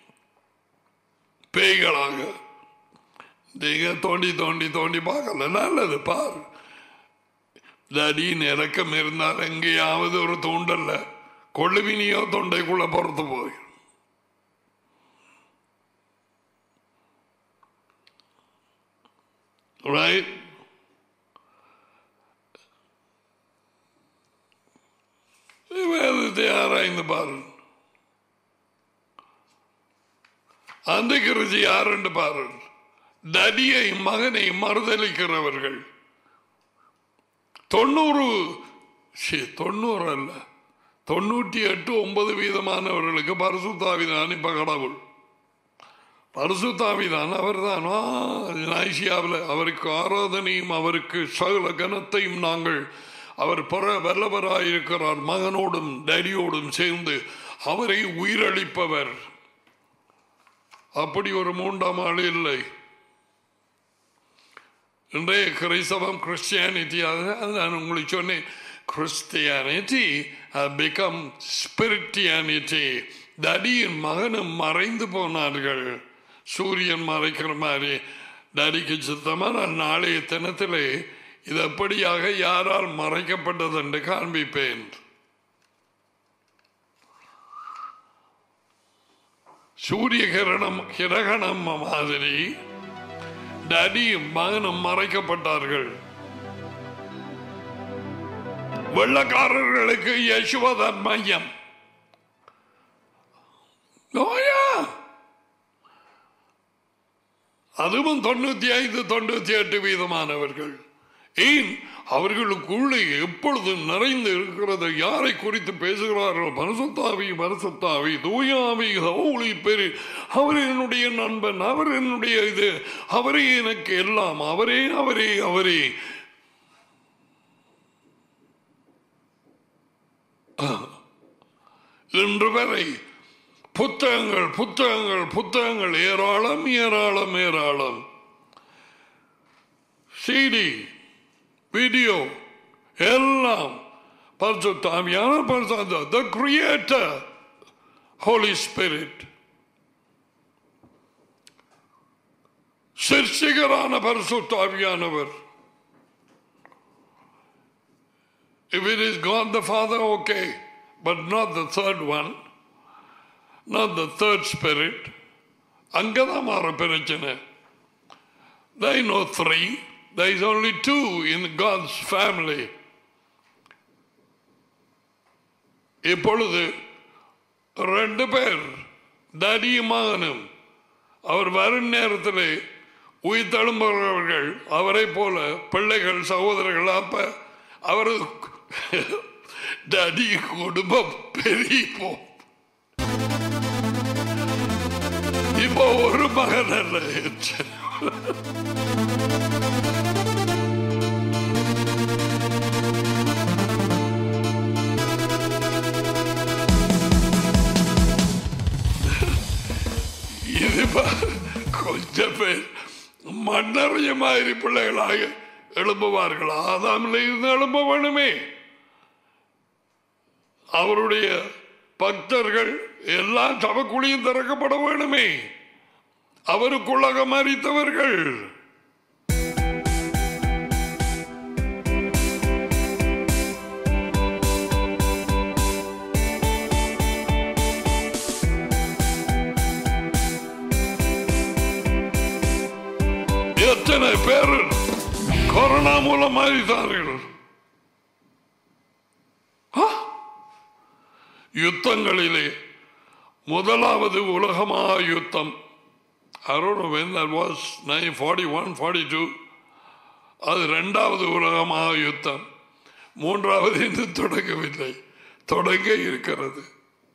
பேய்களாக நீங்க தோண்டி தோண்டி தோண்டி பார்க்கல நல்லது பார் தடியின் இறக்கம் இருந்தால் எங்கேயாவது ஒரு தூண்டல்ல கொள்ளுவினியோ தொண்டைக்குள்ள பொறுத்து போய் Right? வேதத்தை ஆராய்ந்து பாருங்க அந்த கிருதி யாருன்னு பாருங்க தடியை மகனை மறுதளிக்கிறவர்கள் தொண்ணூறு சி, தொண்ணூறு அல்ல தொண்ணூற்றி எட்டு ஒன்பது வீதமானவர்களுக்கு பரிசுத்தாவிதான் இப்ப கடவுள் பரிசுத்தாவிதான் அவர் தான் ஐசியாவில் அவருக்கு ஆராதனையும் அவருக்கு சகல கனத்தையும் நாங்கள் அவர் பெற வல்லவராயிருக்கிறார் மகனோடும் டேடியோடும் சேர்ந்து அவரை உயிரளிப்பவர் அப்படி ஒரு மூன்றாம் ஆள் இல்லை இன்றைய கிறிஸ்தவம் கிறிஸ்டியானிட்டி அது நான் உங்களுக்கு சொன்னேன் கிறிஸ்டியானிட்டி பிகம் ஸ்பிரிட்டியானிட்டி தடியின் மகனும் மறைந்து போனார்கள் சூரியன் மறைக்கிற மாதிரி டடிக்கு சித்தமாக நான் நாளைய தினத்திலே இது எப்படியாக யாரால் மறைக்கப்பட்டது என்று காண்பிப்பேன் சூரிய கிரணம் கிரகணம் மாதிரி டடியும் மகனும் மறைக்கப்பட்டார்கள் வெள்ளக்காரர்களுக்கு யசுவதன் மையம் நோயா அதுவும் தொண்ணூத்தி ஐந்து தொண்ணூத்தி எட்டு வீதமானவர்கள் ஏன் அவர்களுக்குள்ளே எப்பொழுதும் நிறைந்து இருக்கிறது யாரை குறித்து பேசுகிறார்கள் மனசத்தாவி மனசத்தாவி தூயாவி ஹோலி பெரு அவர் என்னுடைய நண்பன் அவர் என்னுடைய இது அவரே எனக்கு எல்லாம் அவரே அவரே அவரே இன்று வரை புத்தகங்கள் புத்தகங்கள் புத்தகங்கள் ஏராளம் ஏராளம் ஏராளம் சிடி வீடியோ எல்லாம் பரிசுத்தாமியான பரிசுத்த த கிரியேட்டர் ஹோலி ஸ்பிரிட் சிற்சிகரான பரிசுத்தாவியானவர் If it is God the Father, okay. but not the third one, not the third spirit. அங்கதான் மாற பிரச்சனை There is no three, there is only two in God's family. இப்பொழுது ரெண்டு பேர் தடியும் மகனும் அவர் வரும் நேரத்தில் உயிர் தழும்புகிறவர்கள் அவரை போல பிள்ளைகள் சகோதரர்கள் அப்ப அவரது டடி குடும்பம் பெரிய இப்போ ஒரு மகன் அல்ல இது பா- கொஞ்சம் பேர் மண்ணறிய மாதிரி பிள்ளைகளாக எழும்புவார்கள் ஆதாமில் இருந்து எழும்ப வேணுமே அவருடைய பக்தர்கள் எல்லாம் சபக்குழியும் திறக்கப்பட வேணுமே அவருக்குள்ளாக மறித்தவர்கள் எத்தனை பேர் கொரோனா மூலம் மறித்தார்கள் ஆ? யுத்தங்களிலே முதலாவது உலகமா யுத்தம் I don't know when that was, 941, 42. அது இரண்டாவது உலகமா யுத்தம் மூன்றாவது இன்னும் தொடங்கவில்லை தொடங்க இருக்கிறது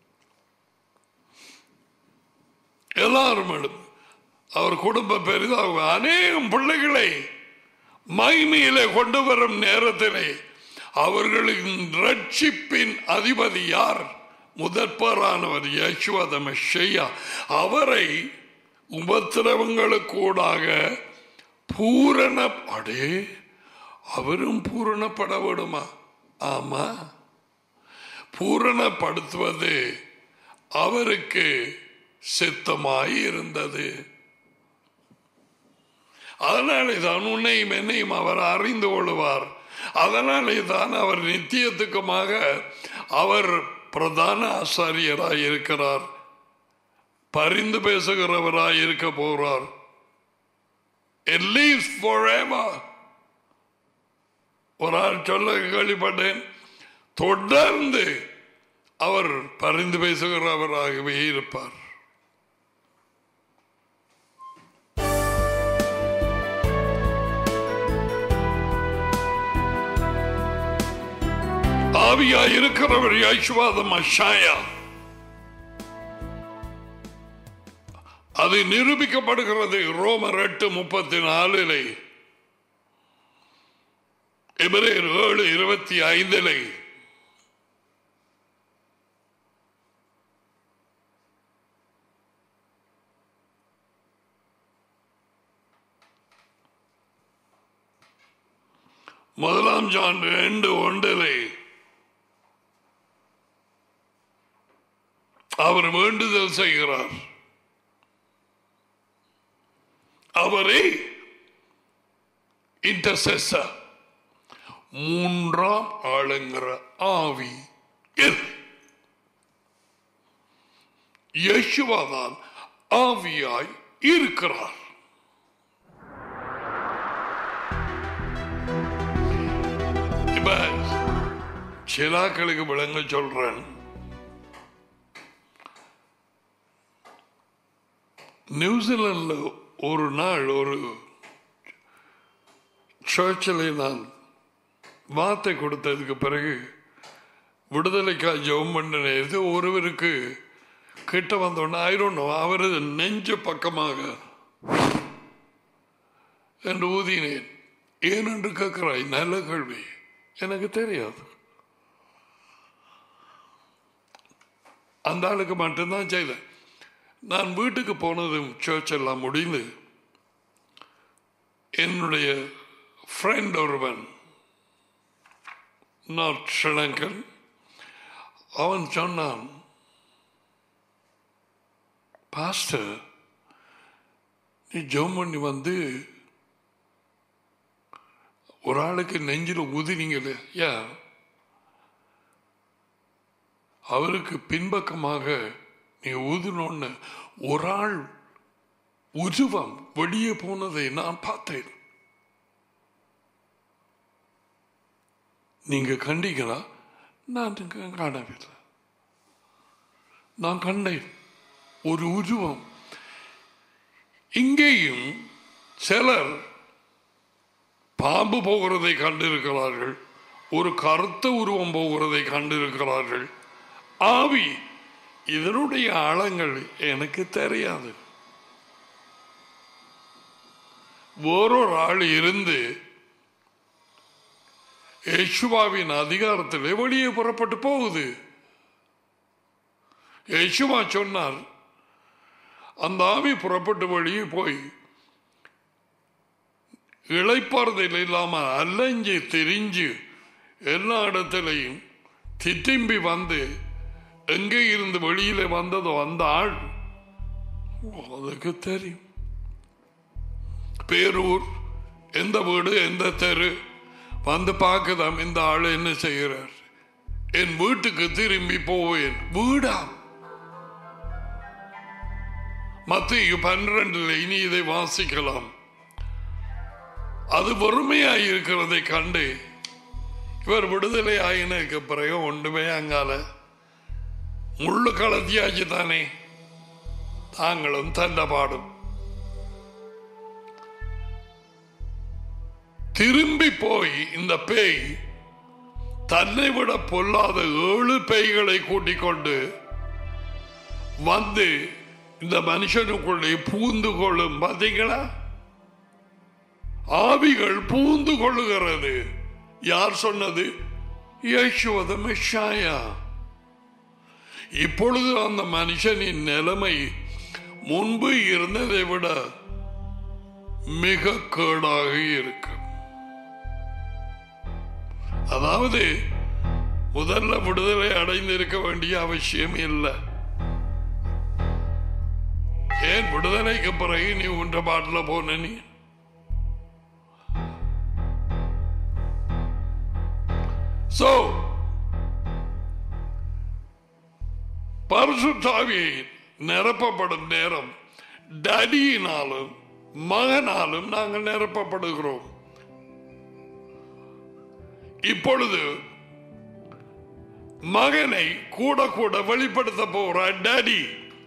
எல்லாரும் எழும் அவர் குடும்ப பெரிதாக அநேகம் பிள்ளைகளை மைமையிலே கொண்டு வரும் நேரத்திலே அவர்களின் ரட்சிப்பின் அதிபதி யார் முதற்பரானவர் யசுவதம ஷெய்யா அவரை உபத்திரவங்களுக்கூடாக பூரண அடே அவரும் பூரணப்பட விடுமா ஆமா பூரணப்படுத்துவது அவருக்கு சித்தமாய் இருந்தது அதனாலே தான் உன்னையும் என்னையும் அவர் அறிந்து கொள்வார் அதனாலே தான் அவர் நித்தியத்துக்குமாக அவர் பிரதான ஆசாரியராய் இருக்கிறார் பரிந்து பேசுகிறவராய் இருக்க போகிறார் It lives forever. ஒரு ஆள் சொல்ல கேள்விப்பட்டேன் தொடர்ந்து அவர் பரிந்து பேசுகிறவராகவே இருப்பார் ஆவியா இருக்கிறவர் ஐஸ்வாதம் அஷாயா அது நிரூபிக்கப்படுகிறது ரோமர் எட்டு முப்பத்தி நாலிலே எபிரேயர் ஏழு இருபத்தி ஐந்திலே முதலாம் ஜான் ரெண்டு ஒன்றிலே அவர் வேண்டுதல் செய்கிறார் அவரே இன்டர்செசர் மூன்றாம் ஆளுங்கிற ஆவி இது. யேசுவாதான் ஆவியாய் இருக்கிறார் இப்ப சிலாக்களுக்கு விளங்க சொல்றேன் நியூசிலாந்துல ஒரு நாள் ஒரு சர்ச்சில் நான் வார்த்தை கொடுத்ததுக்கு பிறகு விடுதலைக்காக ஜெபம் பண்ணின இது ஒருவருக்கு கிட்ட வந்தோடனே ஆயிரம் அவரது நெஞ்சு பக்கமாக என்று ஊதினேன் ஏன் என்று கேட்கிறாய் நல்ல கேள்வி எனக்கு தெரியாது அந்த ஆளுக்கு மட்டும்தான் செய்தேன் நான் வீட்டுக்கு போனதும் சர்ச் எல்லாம் முடிந்து என்னுடைய ஃப்ரெண்ட் ஒருவன் நார்த் ஸ்ரீலங்கன் அவன் சொன்னான் பாஸ்டர் நீ ஜோம் பண்ணி வந்து ஒரு ஆளுக்கு நெஞ்சில் ஊதினீங்களே யா அவருக்கு பின்பக்கமாக நீ ஊதினோன்னு ஒரு ஆள் உருவம் வெளியே போனதை நான் பார்த்தேன் நீங்க கண்டீங்களா நான் க- காணவில்லை நான் கண்டேன் ஒரு உருவம் இங்கேயும் சிலர் பாம்பு போகிறதை கண்டிருக்கிறார்கள் ஒரு கருத்த உருவம் போகிறதை கண்டிருக்கிறார்கள் ஆவி இதனுடைய ஆழங்கள் எனக்கு தெரியாது வேறொரு ஆள் இருந்து யேசுவாவின் அதிகாரத்திலே வெளியே புறப்பட்டு போகுது யேசுவா சொன்னார் அந்த ஆவி புறப்பட்டு வெளியே போய் இழைப்பாறுதல் இல்லாம அலைஞ்சு திரிஞ்சு எல்லா இடத்திலையும் திட்டிம்பி வந்து எங்கே இருந்து வெளியில வந்ததோ அந்த ஆள் அதுக்கு தெரியும் பேரூர் எந்த வீடு எந்த தெரு வந்து பார்க்கதாம் இந்த ஆள் என்ன செய்கிறார் என் வீட்டுக்கு திரும்பி போவேன் வீடா மத்திய பன்னிரண்டில் இனி இதை வாசிக்கலாம் அது வறுமையாய் இருக்கிறதை கண்டு இவர் விடுதலை ஆயினதுக்கு பிறகு ஒன்றுமே அங்கால முள்ளு கலத்தியாச்சு தானே தாங்களும் தண்ட பாடும் திரும்பி போய் இந்த பேய் தன்னை விட பொல்லாத ஏழு பேய்களை கூட்டிக் கொண்டு வந்து இந்த மனுஷனுக்குள்ளே பூந்து கொள்ளும் பாத்தீங்களா ஆவிகள் பூந்து கொள்ளுகிறது யார் சொன்னது யேசுவத மெஷாயா இப்பொழுது அந்த மனுஷனின் நிலைமை முன்பு இருந்ததை விட மிக கேடாக இருக்கு அதாவது முதல்ல விடுதலை அடைந்திருக்க வேண்டிய அவசியம் இல்லை ஏன் விடுதலைக்கு பிறகு நீ உன்ற பாட்டில் போன நீ So, பரிசுத்தாவியை நிரப்பப்படும் நேரம் டடியினாலும் மகனாலும் நாங்கள் நிரப்பப்படுகிறோம் இப்பொழுது மகனை கூட கூட வெளிப்படுத்த போற டடி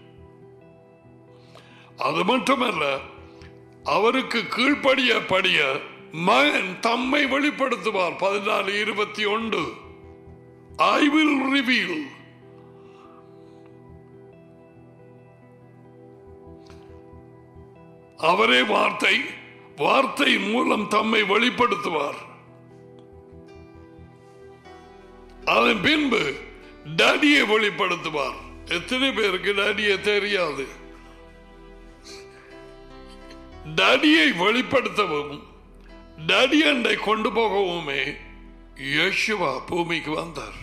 அது மட்டுமல்ல அவருக்கு கீழ்ப்படிய படிய மகன் தம்மை வெளிப்படுத்துவார் பதினாலு இருபத்தி ஒன்று ஐ வில் ரிவீல் அவரே வார்த்தை வார்த்தை மூலம் தம்மை வெளிப்படுத்துவார் அதன் பின்பு டடியை வெளிப்படுத்துவார் எத்தனை பேருக்கு டடியை தெரியாது டடியை வெளிப்படுத்தவும் டடியண்டை கொண்டு போகவுமே யேசுவா பூமிக்கு வந்தார்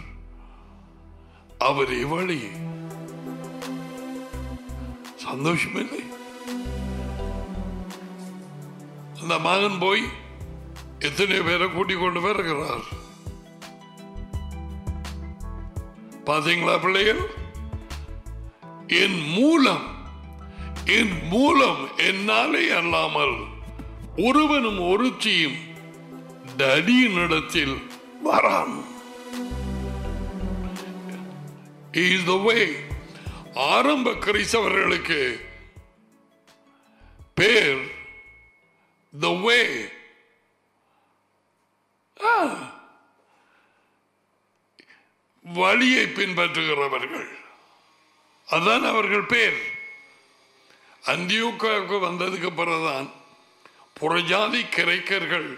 அவரே வழி சந்தோஷமில்லை அந்த மகன் போய் எத்தனை பேரை கூட்டிக் கொண்டு வருகிறார் பாத்தீங்களா பிள்ளைகள் என் மூலம் என் மூலம் என்னாலே அல்லாமல் ஒருவனும் ஒருத்தியும் டடியினிடத்தில் வரான் is the way ஆரம்ப கிறிஸ்தவர்களுக்கு பேர் the way ஆ. வழியை பின்பற்றுகிறவர்கள் அதான் அவர்கள் பேர் அந்தியோக்காவுக்கு வந்ததுக்கு பிறகுதான் புறஜாதி கிரைக்கர்கள்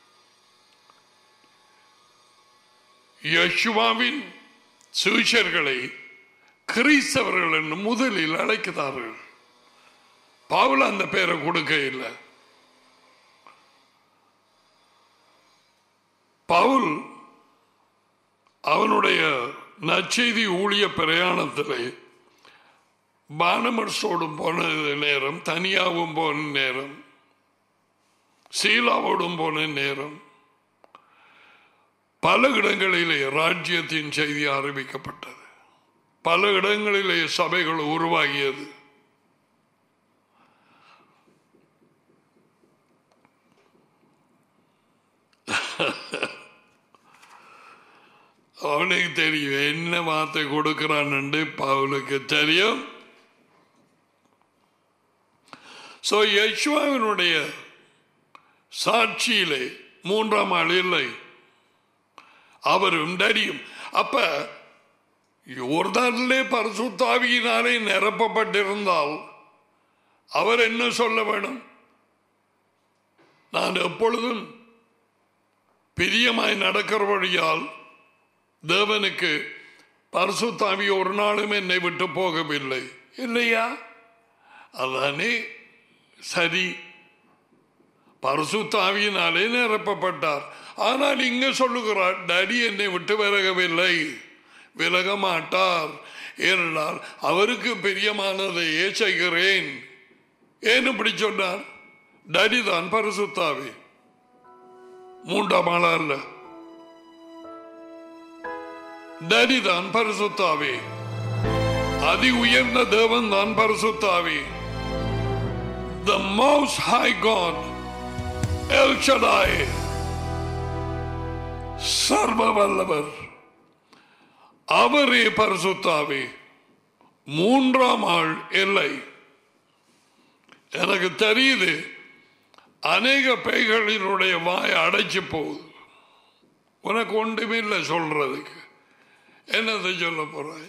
யசுவாவின் சூஷர்களை கிறிஸ்தவர்கள் என்று முதலில் அழைக்கிறார்கள் பவுல் அந்த பேரை கொடுக்க இல்லை பவுல் அவனுடைய நற்செய்தி ஊழிய பிரயாணத்திலே பானமர்ஸோடும் போன நேரம் தனியாவும் போன நேரம் சீலாவோடும் போன நேரம் பல இடங்களிலே ராஜ்யத்தின் செய்தி ஆரம்பிக்கப்பட்டது பல இடங்களிலே சபைகள் உருவாகியது அவனுக்கு தெரியும் என்ன வார்த்தை கொடுக்கிறான்னு பவுலுக்கு தெரியும் சோ யஷ்வாவினுடைய சாட்சியிலே மூன்றாம் ஆள் இல்லை அவரும் தெரியும் அப்ப யோர்தானிலே பரிசுத்தாவியினாலே நிரப்பப்பட்டிருந்தால் அவர் என்ன சொல்ல வேணும் நான் எப்பொழுதும் பிரியமாய் நடக்கிற வழியால் தேவனுக்கு பரிசுத்தாவி ஒரு நாளும் என்னை விட்டு போகவில்லை இல்லையா அதானே சரி பரிசுத்தாவியினாலே நிரப்பப்பட்டார் ஆனால் இங்க சொல்லுகிறார் டடி என்னை விட்டு விலகவில்லை விலக மாட்டார் ஏனென்றால் அவருக்கு பிரியமானதையே செய்கிறேன் ஏன் இப்படி சொன்னார் டடி தான் பரிசுத்தாவி மூன்றாம் ஆளா அல்ல டடி தான் பரிசுத்தாவி அதி உயர்ந்த தேவன் தான் பரிசுத்தாவி the most high God El Shaddai சர்வ வல்லவர் அவரே பரிசுத்தாவி மூன்றாம் ஆள் இல்லை எனக்கு தெரியுது அநேக பேய்களினுடைய வாய் அடைச்சு போகுது உனக்கு ஒன்றுமே இல்லை சொல்றதுக்கு என்னத்தை சொல்ல போறாய்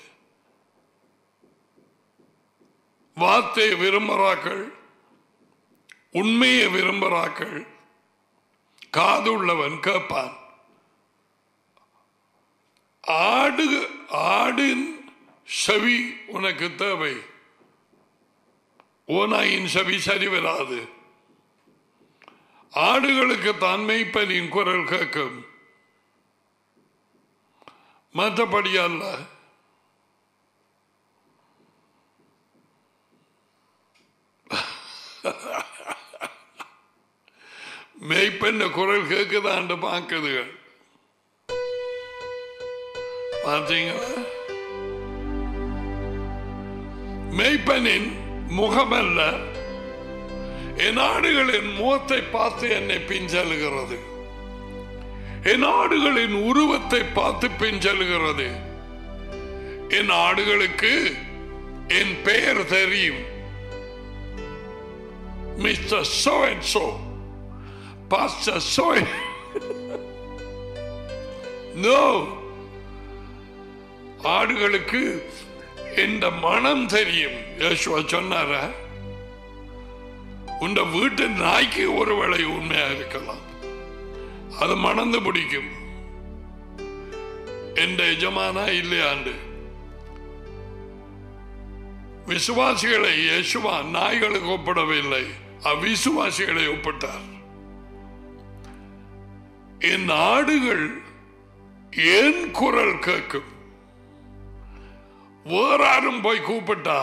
வார்த்தை விரும்புறாக்கள் உண்மையை விரும்புறாக்கள் காது உள்ளவன் கேட்பான் ஆடு ஆடின் செவி உனக்கு தேவை ஓனாயின் செவி சரி வராது ஆடுகளுக்கு தான் மெய்ப்பனின் குரல் கேட்கும் மற்றபடி அல்ல மெய்ப்பெண்ண குரல் கேட்குதான்னு பார்க்குதுகள் பார்த்தீங்களா மெய்ப்பனின் முகமல்ல என் ஆடுகளின் முகத்தை பார்த்து என்னை பிஞ்சலுகிறது என் ஆடுகளின் உருவத்தை பார்த்து பிஞ்சலுகிறது என் ஆடுகளுக்கு என் பெயர் தெரியும் mister so and so pastor so no ஆடுகளுக்கு இந்த மனம் தெரியும் யேசுவா சொன்னார உண்ட வீட்டு நாய்க்கு ஒருவேளை உண்மையா இருக்கலாம் அது மணந்து பிடிக்கும் எந்த எஜமானா இல்லையாண்டு விசுவாசிகளை யேசுவா நாய்களுக்கு ஒப்பிடவில்லை அவிசுவாசிகளை ஒப்பிட்டார் என் ஆடுகள் என் குரல் கேட்கும் வேறாரும் போய் கூப்பிட்டா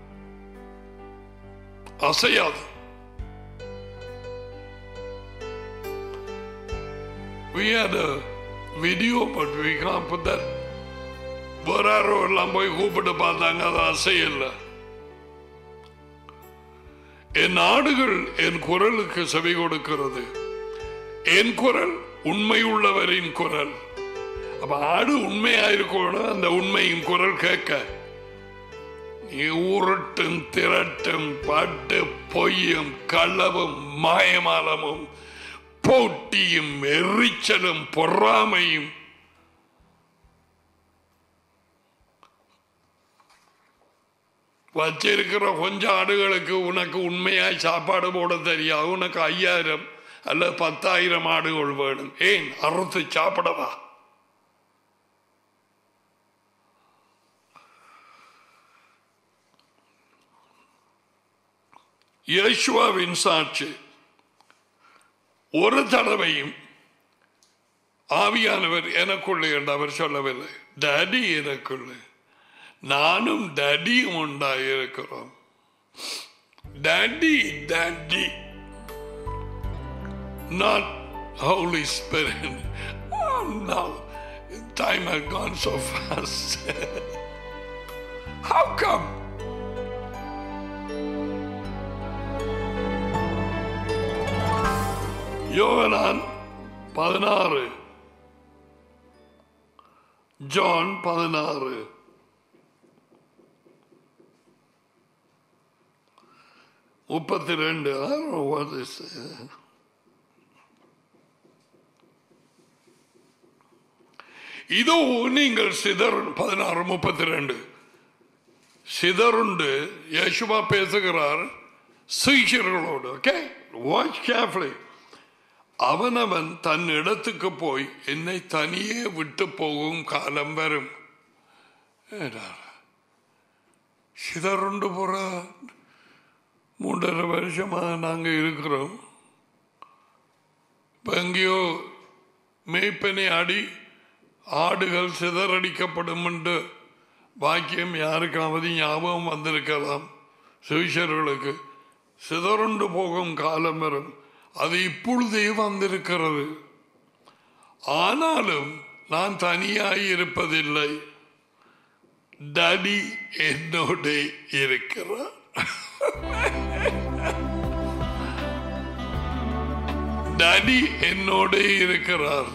அசையாது We had a video, but we can't put that. வேறாரோ எல்லாம் போய் கூப்பிட்டு பார்த்தாங்க அது அசையல்ல என் ஆடுகள் என் குரலுக்கு செவி கொடுக்கிறது என் குரல் உண்மை உள்ளவரின் குரல் அப்ப ஆடு உண்மையா இருக்கணும் அந்த உண்மையின் குரல் கேட்க நீ உருட்டும் திரட்டும் பாட்டு பொய்யும் களவும் மாயமாலமும் போட்டியும் எரிச்சலும் பொறாமையும் வச்சிருக்கிற கொஞ்சம் ஆடுகளுக்கு உனக்கு உண்மையாய் சாப்பாடு போட தெரியாது உனக்கு ஐயாயிரம் அல்ல பத்தாயிரம் ஆடுகள் வேணும் ஏன் அறுத்து சாப்பிடவா யேசுவாவின் சாட்சி ஒரு தடவையும் ஆவியானவர் எனக்குள்ளே என்று அவர் சொல்லவில்லை டடி எனக்குள்ளே நானும் டடியும் உண்டாயிருக்கிறோம் daddy daddy not Holy Spirit now time has gone so fast How come? யோகனான் பதினாறு ஜான் பதினாறு முப்பத்தி ரெண்டு இதோ நீங்கள் சிதறு பதினாறு முப்பத்தி ரெண்டு சிதறுண்டு யேசுவா பேசுகிறார் சீஷர்களோடு ஓகே வாட்ச் கேர்ஃபுல்லி அவனவன் தன் இடத்துக்கு போய் என்னை தனியே விட்டு போகும் காலம் வரும் ஏடார். சிதறுண்டு போற மூன்றரை வருஷமா நாங்க இருக்கிறோம் இப்ப எங்கேயோ மேய்ப்பனை அடி ஆடுகள் சிதறடிக்கப்படும் என்று வாக்கியம் யாருக்காவது ஞாபகம் வந்திருக்கலாம் சுவிஷர்களுக்கு சிதறுண்டு போகும் காலம் வரும் அது இப்பொழுதே வந்திருக்கிறது ஆனாலும் நான் தனியாய் இருப்பதில்லை டடி என்னோட இருக்கிறார் டடி என்னோட இருக்கிறார்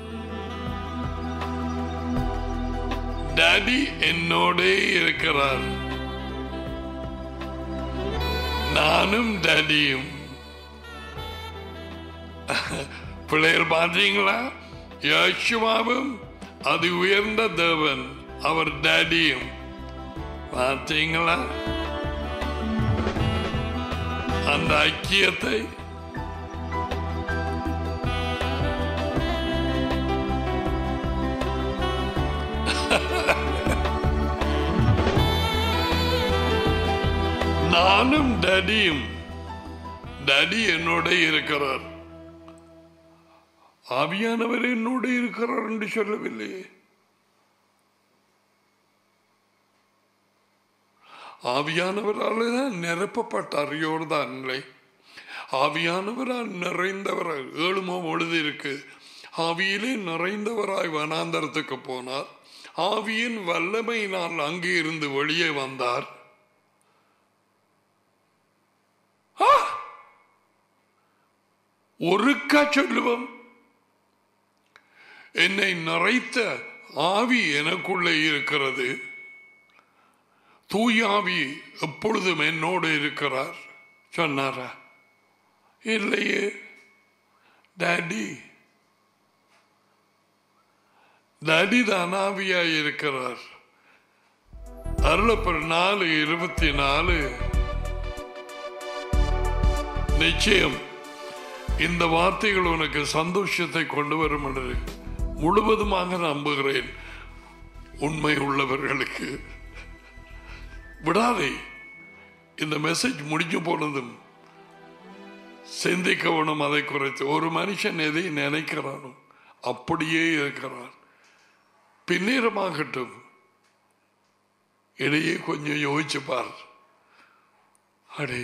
டாடி என்னோட இருக்கிறார் நானும் டாடியும் பிள்ளைகள் பார்த்தீங்களா யோசுவாவும் அது உயர்ந்த தேவன் அவர் டாடியும் பார்த்தீங்களா அந்த ஐக்கியத்தை நானும் டடியும் டடி என்னோட இருக்கிறார் ஆவியானவர் என்னோட இருக்கிறார் என்று சொல்லவில்லையே ஆவியானவரால் தான் நிரப்பப்பட்டார் யோர்தான்களை ஆவியானவரால் நிறைந்தவராய் ஏழுமோ பொழுது இருக்கு ஆவியிலே நிறைந்தவராய் வனாந்தரத்துக்கு போனார் ஆவியின் வல்லமையினால் அங்கே இருந்து வெளியே வந்தார் ஆ! ஒருக்கா சொல்லுவோம் என்னை நிறைத்த ஆவி எனக்குள்ளே இருக்கிறது தூயாவி எப்பொழுதும் என்னோடு இருக்கிறார் சொன்னாரா இல்லையே டாடி டாடி தான் ஆவியாய் இருக்கிறார் அருளப்பர் நாலு இருபத்தி நாலு நிச்சயம் இந்த வார்த்தைகள் உனக்கு சந்தோஷத்தை கொண்டு வரும் என்று முழுவதுமாக நம்புகிறேன் உண்மை உள்ளவர்களுக்கு விடாதே இந்த மெசேஜ் முடிஞ்சு போனதும் சிந்திக்கவனும் அதை குறைத்து ஒரு மனுஷன் எதை நினைக்கிறானோ அப்படியே இருக்கிறான் பின்னேரமாகட்டும் இடையே கொஞ்சம் யோசிச்சு பார் அடே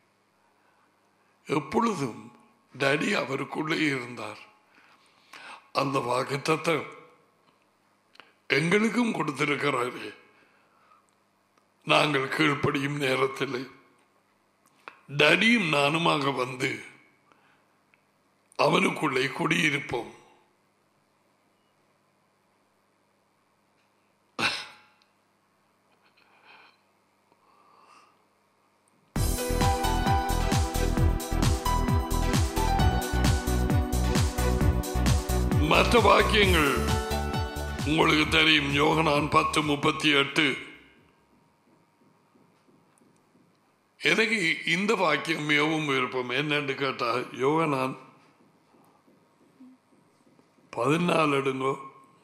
எப்பொழுதும் டடி அவருக்குள்ளே இருந்தார் அந்த வாக்குத்தத்தை எங்களுக்கும் கொடுத்திருக்கிறாரு நாங்கள் கீழ்ப்படியும் நேரத்தில் டடியும் நானுமாக வந்து அவனுக்குள்ளே குடியிருப்போம் மற்ற வாக்கியங்கள் உங்களுக்கு தெரியும் யோகனான் பத்து முப்பத்தி எட்டு எனக்கு இந்த வாக்கியம் மிகவும் விருப்பம் என்னன்னு கேட்டா யோகனான் பதினாலு எடுங்கோ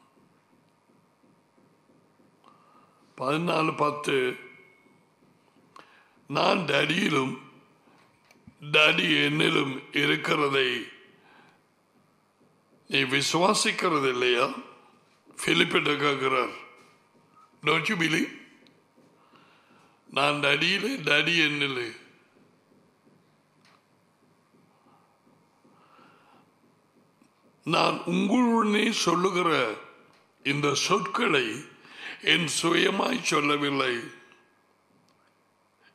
பதினாலு பத்து நான் டடியிலும் டடி என்னிலும் இருக்கிறதை நீ விசுவாசிக்கிறது இல்லையா பிலிப்பிட்ட கேட்கிறார் டோன்ட் யூ பிலீவ் நான் டடியிலே டடி என்னிலே நான் உங்களுடனே சொல்லுகிற இந்த சொற்களை என் சுயமாய் சொல்லவில்லை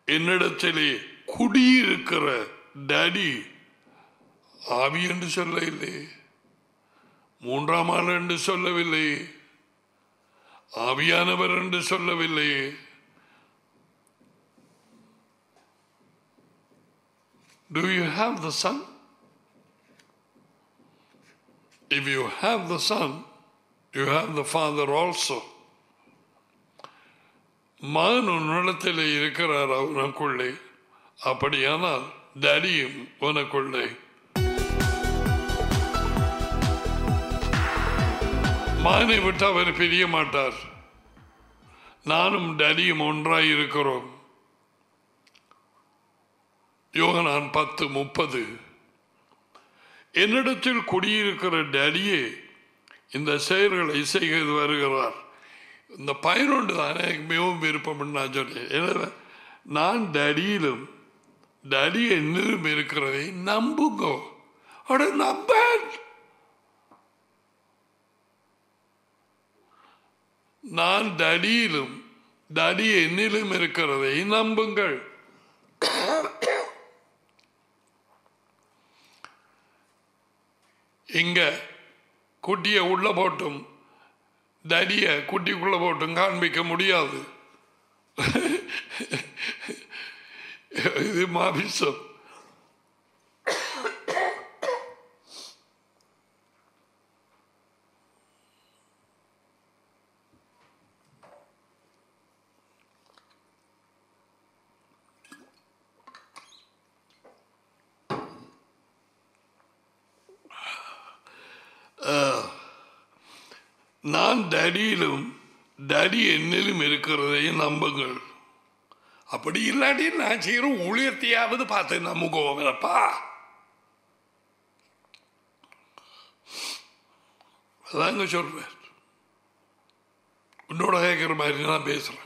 என்னிடத்திலே குடியிருக்கிற டாடி ஆவி என்று சொல்லவில்லை மூன்றாம் ஆள் என்று சொல்லவில்லை ஆவியானவர் என்று சொல்லவில்லை Do you have the Son? If you have the Son, you have the Father also. மகன் உன்னிடத்தில் இருக்கிறார் உனக்குள்ளே அப்படியானால் டேடியும் உனக்குள்ளே மகனை விட்டு அவர் பிரிய மாட்டார் நானும் டேடியும் ஒன்றாய் இருக்கிறோம் யோகனான் பத்து முப்பது என்னிடத்தில் குடியிருக்கிற டேடியே இந்த செயல்களை செய்து வருகிறார் இந்த பயனொன்று தான் எனக்கு மிகவும் விருப்பம் நான் சொன்னேன் எனவே நான் டடியிலும் டடி என்னிலும் இருக்கிறதை நம்புங்க அட நம்பேன் நான் டடியிலும் டடி என்னிலும் இருக்கிறதை நம்புங்கள் இங்க குட்டிய உள்ள போட்டும் தடிய குட்டிக்குள்ள போட்டும் காண்பிக்க முடியாது இது மாபிசம் நான் டடியிலும் டடி என்னிலும் இருக்கிறதை நம்புங்கள் அப்படி இல்லாட்டி நான் செய்கிற ஊழியத்தையாவது பார்த்து நம்புகோங்கப்பா அதாங்க சொல்றேன் உன்னோட கேட்கிற மாதிரி நான் பேசுறேன்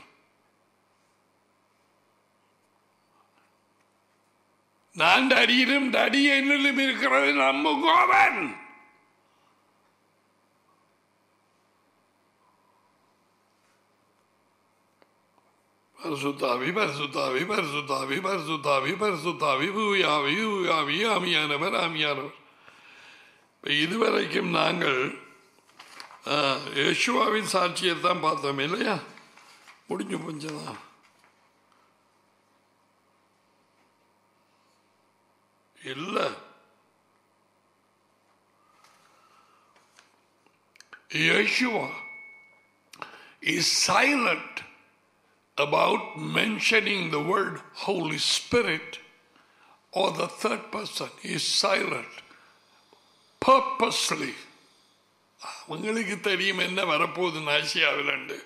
நான் டடியிலும் டடி என்னிலும் இருக்கிறதை நம்புகோவன் பரிசுத்தாவி பரிசுத்தாவி பரிசுத்தாவி பரிசுத்தாவி பரிசுத்தாவி பூயாவி பூயாவி ஆமியானவர் ஆமியானவர் இதுவரைக்கும் நாங்கள் யேசுவாவின் சாட்சியத்தான் பார்த்தோம் இல்லையா முடிஞ்சு கொஞ்சதான் இல்லை Yeshua is silent about mentioning the word Holy Spirit or the third person. He is silent purposely. அவங்களுக்கு தெரியும் என்ன வரப்போகுது ஆசியாவில்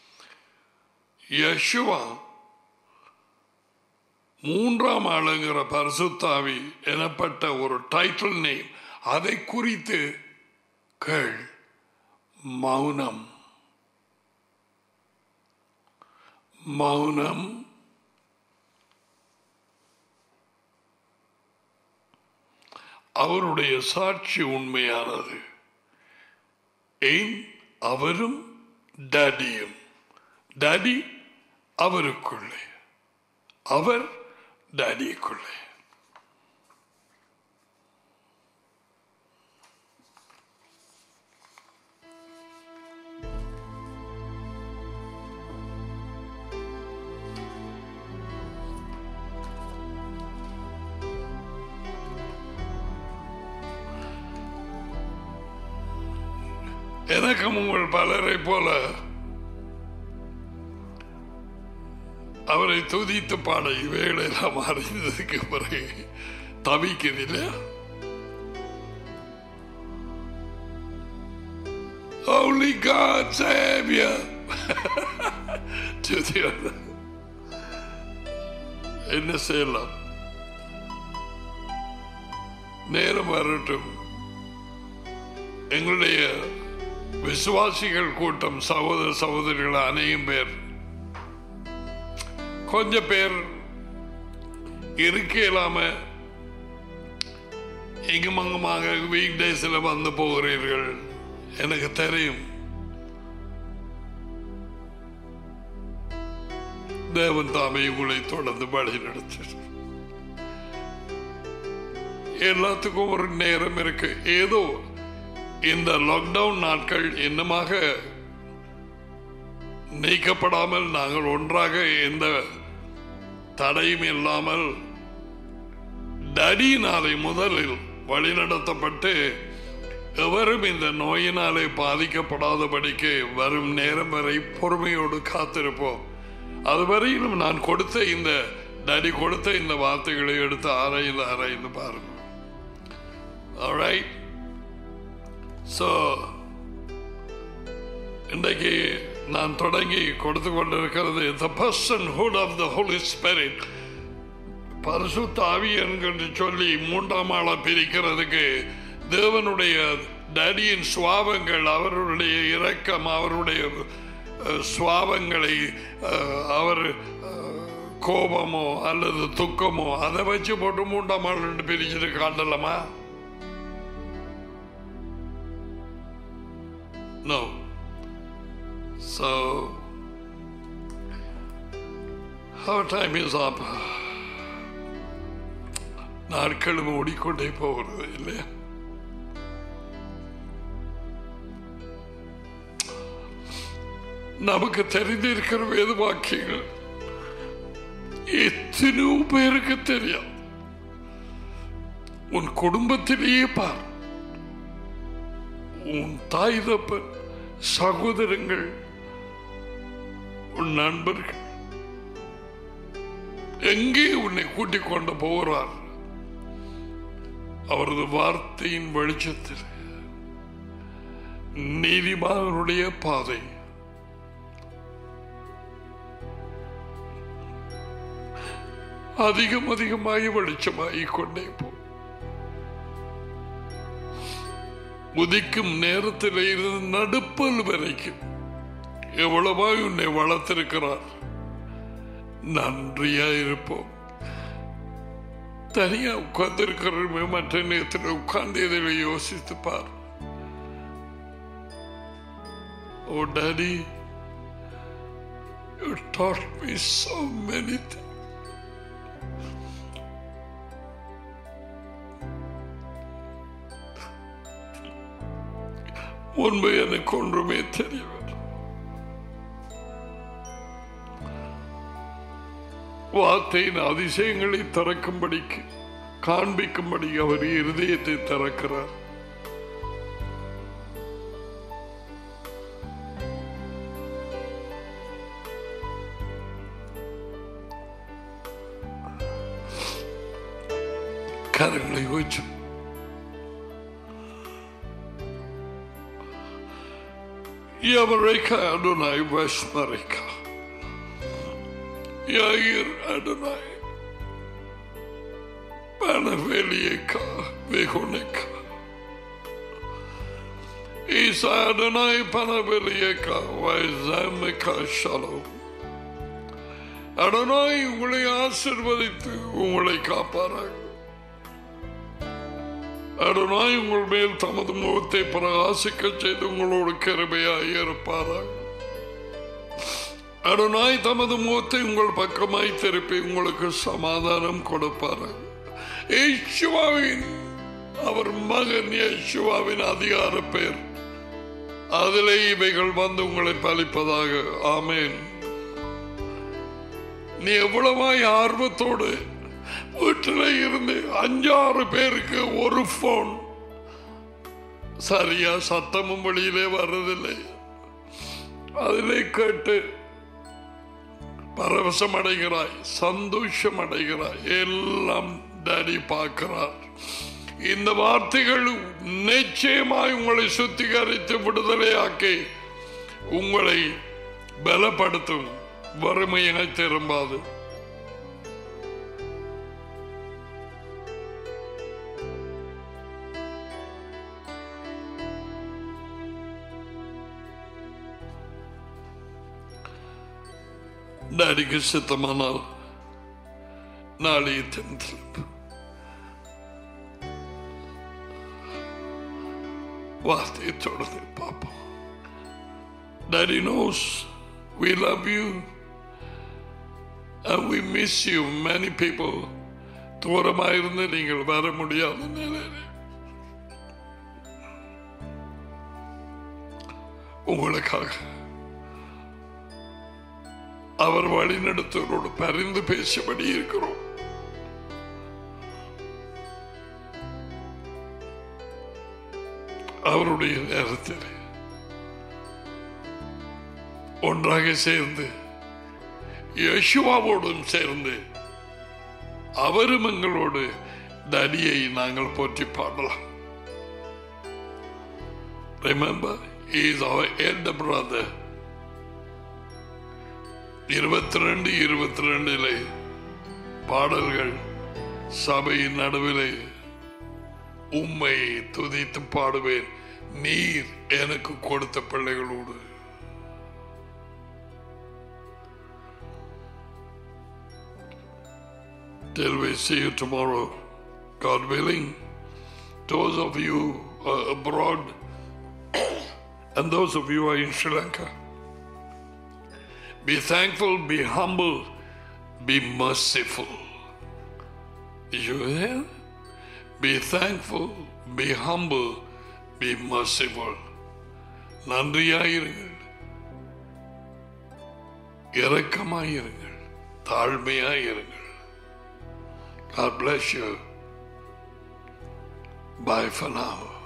யசுவா மூன்றாம் ஆளுங்கிற பரிசுத்தாவி எனப்பட்ட ஒரு டைட்டில் நேம் அதை குறித்து கேள் மௌனம் மௌனம் அவருடைய சாட்சி உண்மையானது ஏன் அவரும் டேடியும் டேடி அவருக்குள்ளே அவர் டேடிக்குள்ளே எனக்கும் உங்கள் பலரை போல அவரை துதித்து பாட இவைகளெல்லாம் அறிந்ததுக்கு பிறகு தவிக்குது இல்லையா Only God Savior. துதியோட. என்ன செய்யலாம் நேரம் வரட்டும் எங்களுடைய விசுவாசிகள் கூட்டம் சகோதர சகோதரிகள் அநேகம் பேர் கொஞ்சம் பேர் இருக்க இல்லாம இங்குமங்குமாக வீக் டேஸில் வந்து போகிறீர்கள் எனக்கு தெரியும் தேவன் தாமே உங்களை தொடர்ந்து வழி நடத்து எல்லாத்துக்கும் ஒரு நேரம் இருக்கு ஏதோ இந்த லாக்டவுன் நாட்கள் இன்னமாக நீக்கப்படாமல் நாங்கள் ஒன்றாக எந்த தடையும் இல்லாமல் தடியினாலே முதலில் வழிநடத்தப்பட்டு எவரும் இந்த நோயினாலே பாதிக்கப்படாதபடிக்கு வரும் நேரம் வரை பொறுமையோடு காத்திருப்போம் அதுவரையிலும் நான் கொடுத்த இந்த டடி கொடுத்த இந்த வார்த்தைகளை எடுத்து அறையில் அறைன்னு பாருங்க Alright? So, இன்றைக்கு நான் தொடங்கி கொடுத்து கொண்டிருக்கிறது the personhood of the Holy Spirit பரிசுத்த ஆவி என்று சொல்லி மூன்றாம் ஆளை பிரிக்கிறதுக்கு தேவனுடைய டடியின் சுவாபங்கள் அவருடைய இரக்கம் அவருடைய அஹ், சுவாபங்களை அஹ், அவர் அஹ், கோபமோ அல்லது துக்கமோ அதை வச்சு போட்டு மூன்றாம் ஆள் ரெண்டு பிரிச்சுட்டு காட்டலாமா No. So, our time is up. நாட்களும் ஓடிக்கொண்டே போகிறது இல்லையா நமக்கு தெரிந்திருக்கிற வேத வாக்கியங்கள் எத்தனையோ பேருக்கு தெரியும் உன் குடும்பத்திலேயே பார் உன் தாய் தப்பன் சகோதரங்கள் உன் நண்பர்கள் எங்கே உன்னை கூட்டிக் கொண்டு போகிறார் அவரது வார்த்தையின் வெளிச்சத்தில் நீதிமானுடைய பாதை அதிகம் அதிகமாகி வெளிச்சமாகி கொண்டே போ உதிக்கும் நேரத்தில் இருந்து நடுப்பல் வரைக்கும் எவ்வளவாய் உன்னை வளர்த்திருக்கிறார் நன்றியா இருப்போம் தனியா உட்கார்ந்திருக்கிறோமே மற்ற நேரத்தில் உட்கார்ந்து இதில் யோசித்து பார் oh daddy you taught me so many things முன்பு எனக்கு ஒன்றுமே தெரியவில்லை வார்த்தையின் அதிசயங்களை திறக்கும்படிக்கு காண்பிக்கும்படி அவர் இருதயத்தை திறக்கிறார் கரங்களை வச்சு Yamareka Adonai Vashmareka. Yair Adonai. Panavelieka Vehoneka. Isa Adonai Panavelieka Vaizameka Shalom. Adonai உங்களை ஆசிர்வதித்து உங்களை காப்பாராக அருணாய் உங்கள் மேல் தமது முகத்தை பிரகாசிக்க செய்து உங்களோடு கிருபையாய் இருப்பாராக அருணாய் தமது முகத்தை உங்கள் பக்கமாய் திருப்பி உங்களுக்கு சமாதானம் கொடுப்பாராக யேசுவாவின் அவர் மகன் யேசுவாவின் அதிகார பேர் அதிலே இவைகள் வந்து உங்களை பலிப்பதாக ஆமேன் நீ எவ்வளவாய் ஆர்வத்தோடு வீட்டில் இருந்து அஞ்சாறு பேருக்கு ஒரு போன் சரியா சத்தமும் வெளியிலே வர்றதில்லை அதிலே கேட்டு பரவசம் அடைகிறாய் சந்தோஷம் அடைகிறாய் எல்லாம் டாடி பார்க்கிறார் இந்த வார்த்தைகள் நிச்சயமாய் உங்களை சுத்திகரித்து விடுதலையாக்கி உங்களை பலப்படுத்தும் வறுமையினை திரும்பாது டாடிக்கு சித்தமானால் நாளைய தினத்தில் வார்த்தையை தொடர்ந்து பார்ப்போம் daddy knows we love you And we miss you, many people. தூரமாயிருந்து நீங்கள் வர முடியாத நிலையில் உங்களுக்காக அவர் வழிநடத்தவரோடு பரிந்து பேசபடி இருக்கிறோம் அவருடைய நேரத்தில் ஒன்றாக சேர்ந்து யேசுவாவோடும் சேர்ந்து அவரும் எங்களோடு தடியை நாங்கள் போற்றி பாடலாம் Remember, he is our elder brother. இருபத்தி ரெண்டு இருபத்தி ரெண்டிலே பாடல்கள் சபையின் நடுவிலே உம்மை துதித்து பாடுவேன் நீர் எனக்கு கொடுத்த பிள்ளைகளோடு Till we see you tomorrow, God willing. Those of you uh, abroad and those of you who are in Sri Lanka, be thankful, be humble, be merciful. Did you hear? Be thankful, be humble, be merciful. நன்றியாயிருங்கள் இரக்கமாயிருங்கள் தாழ்மையாயிருங்கள் God bless you. Bye for now.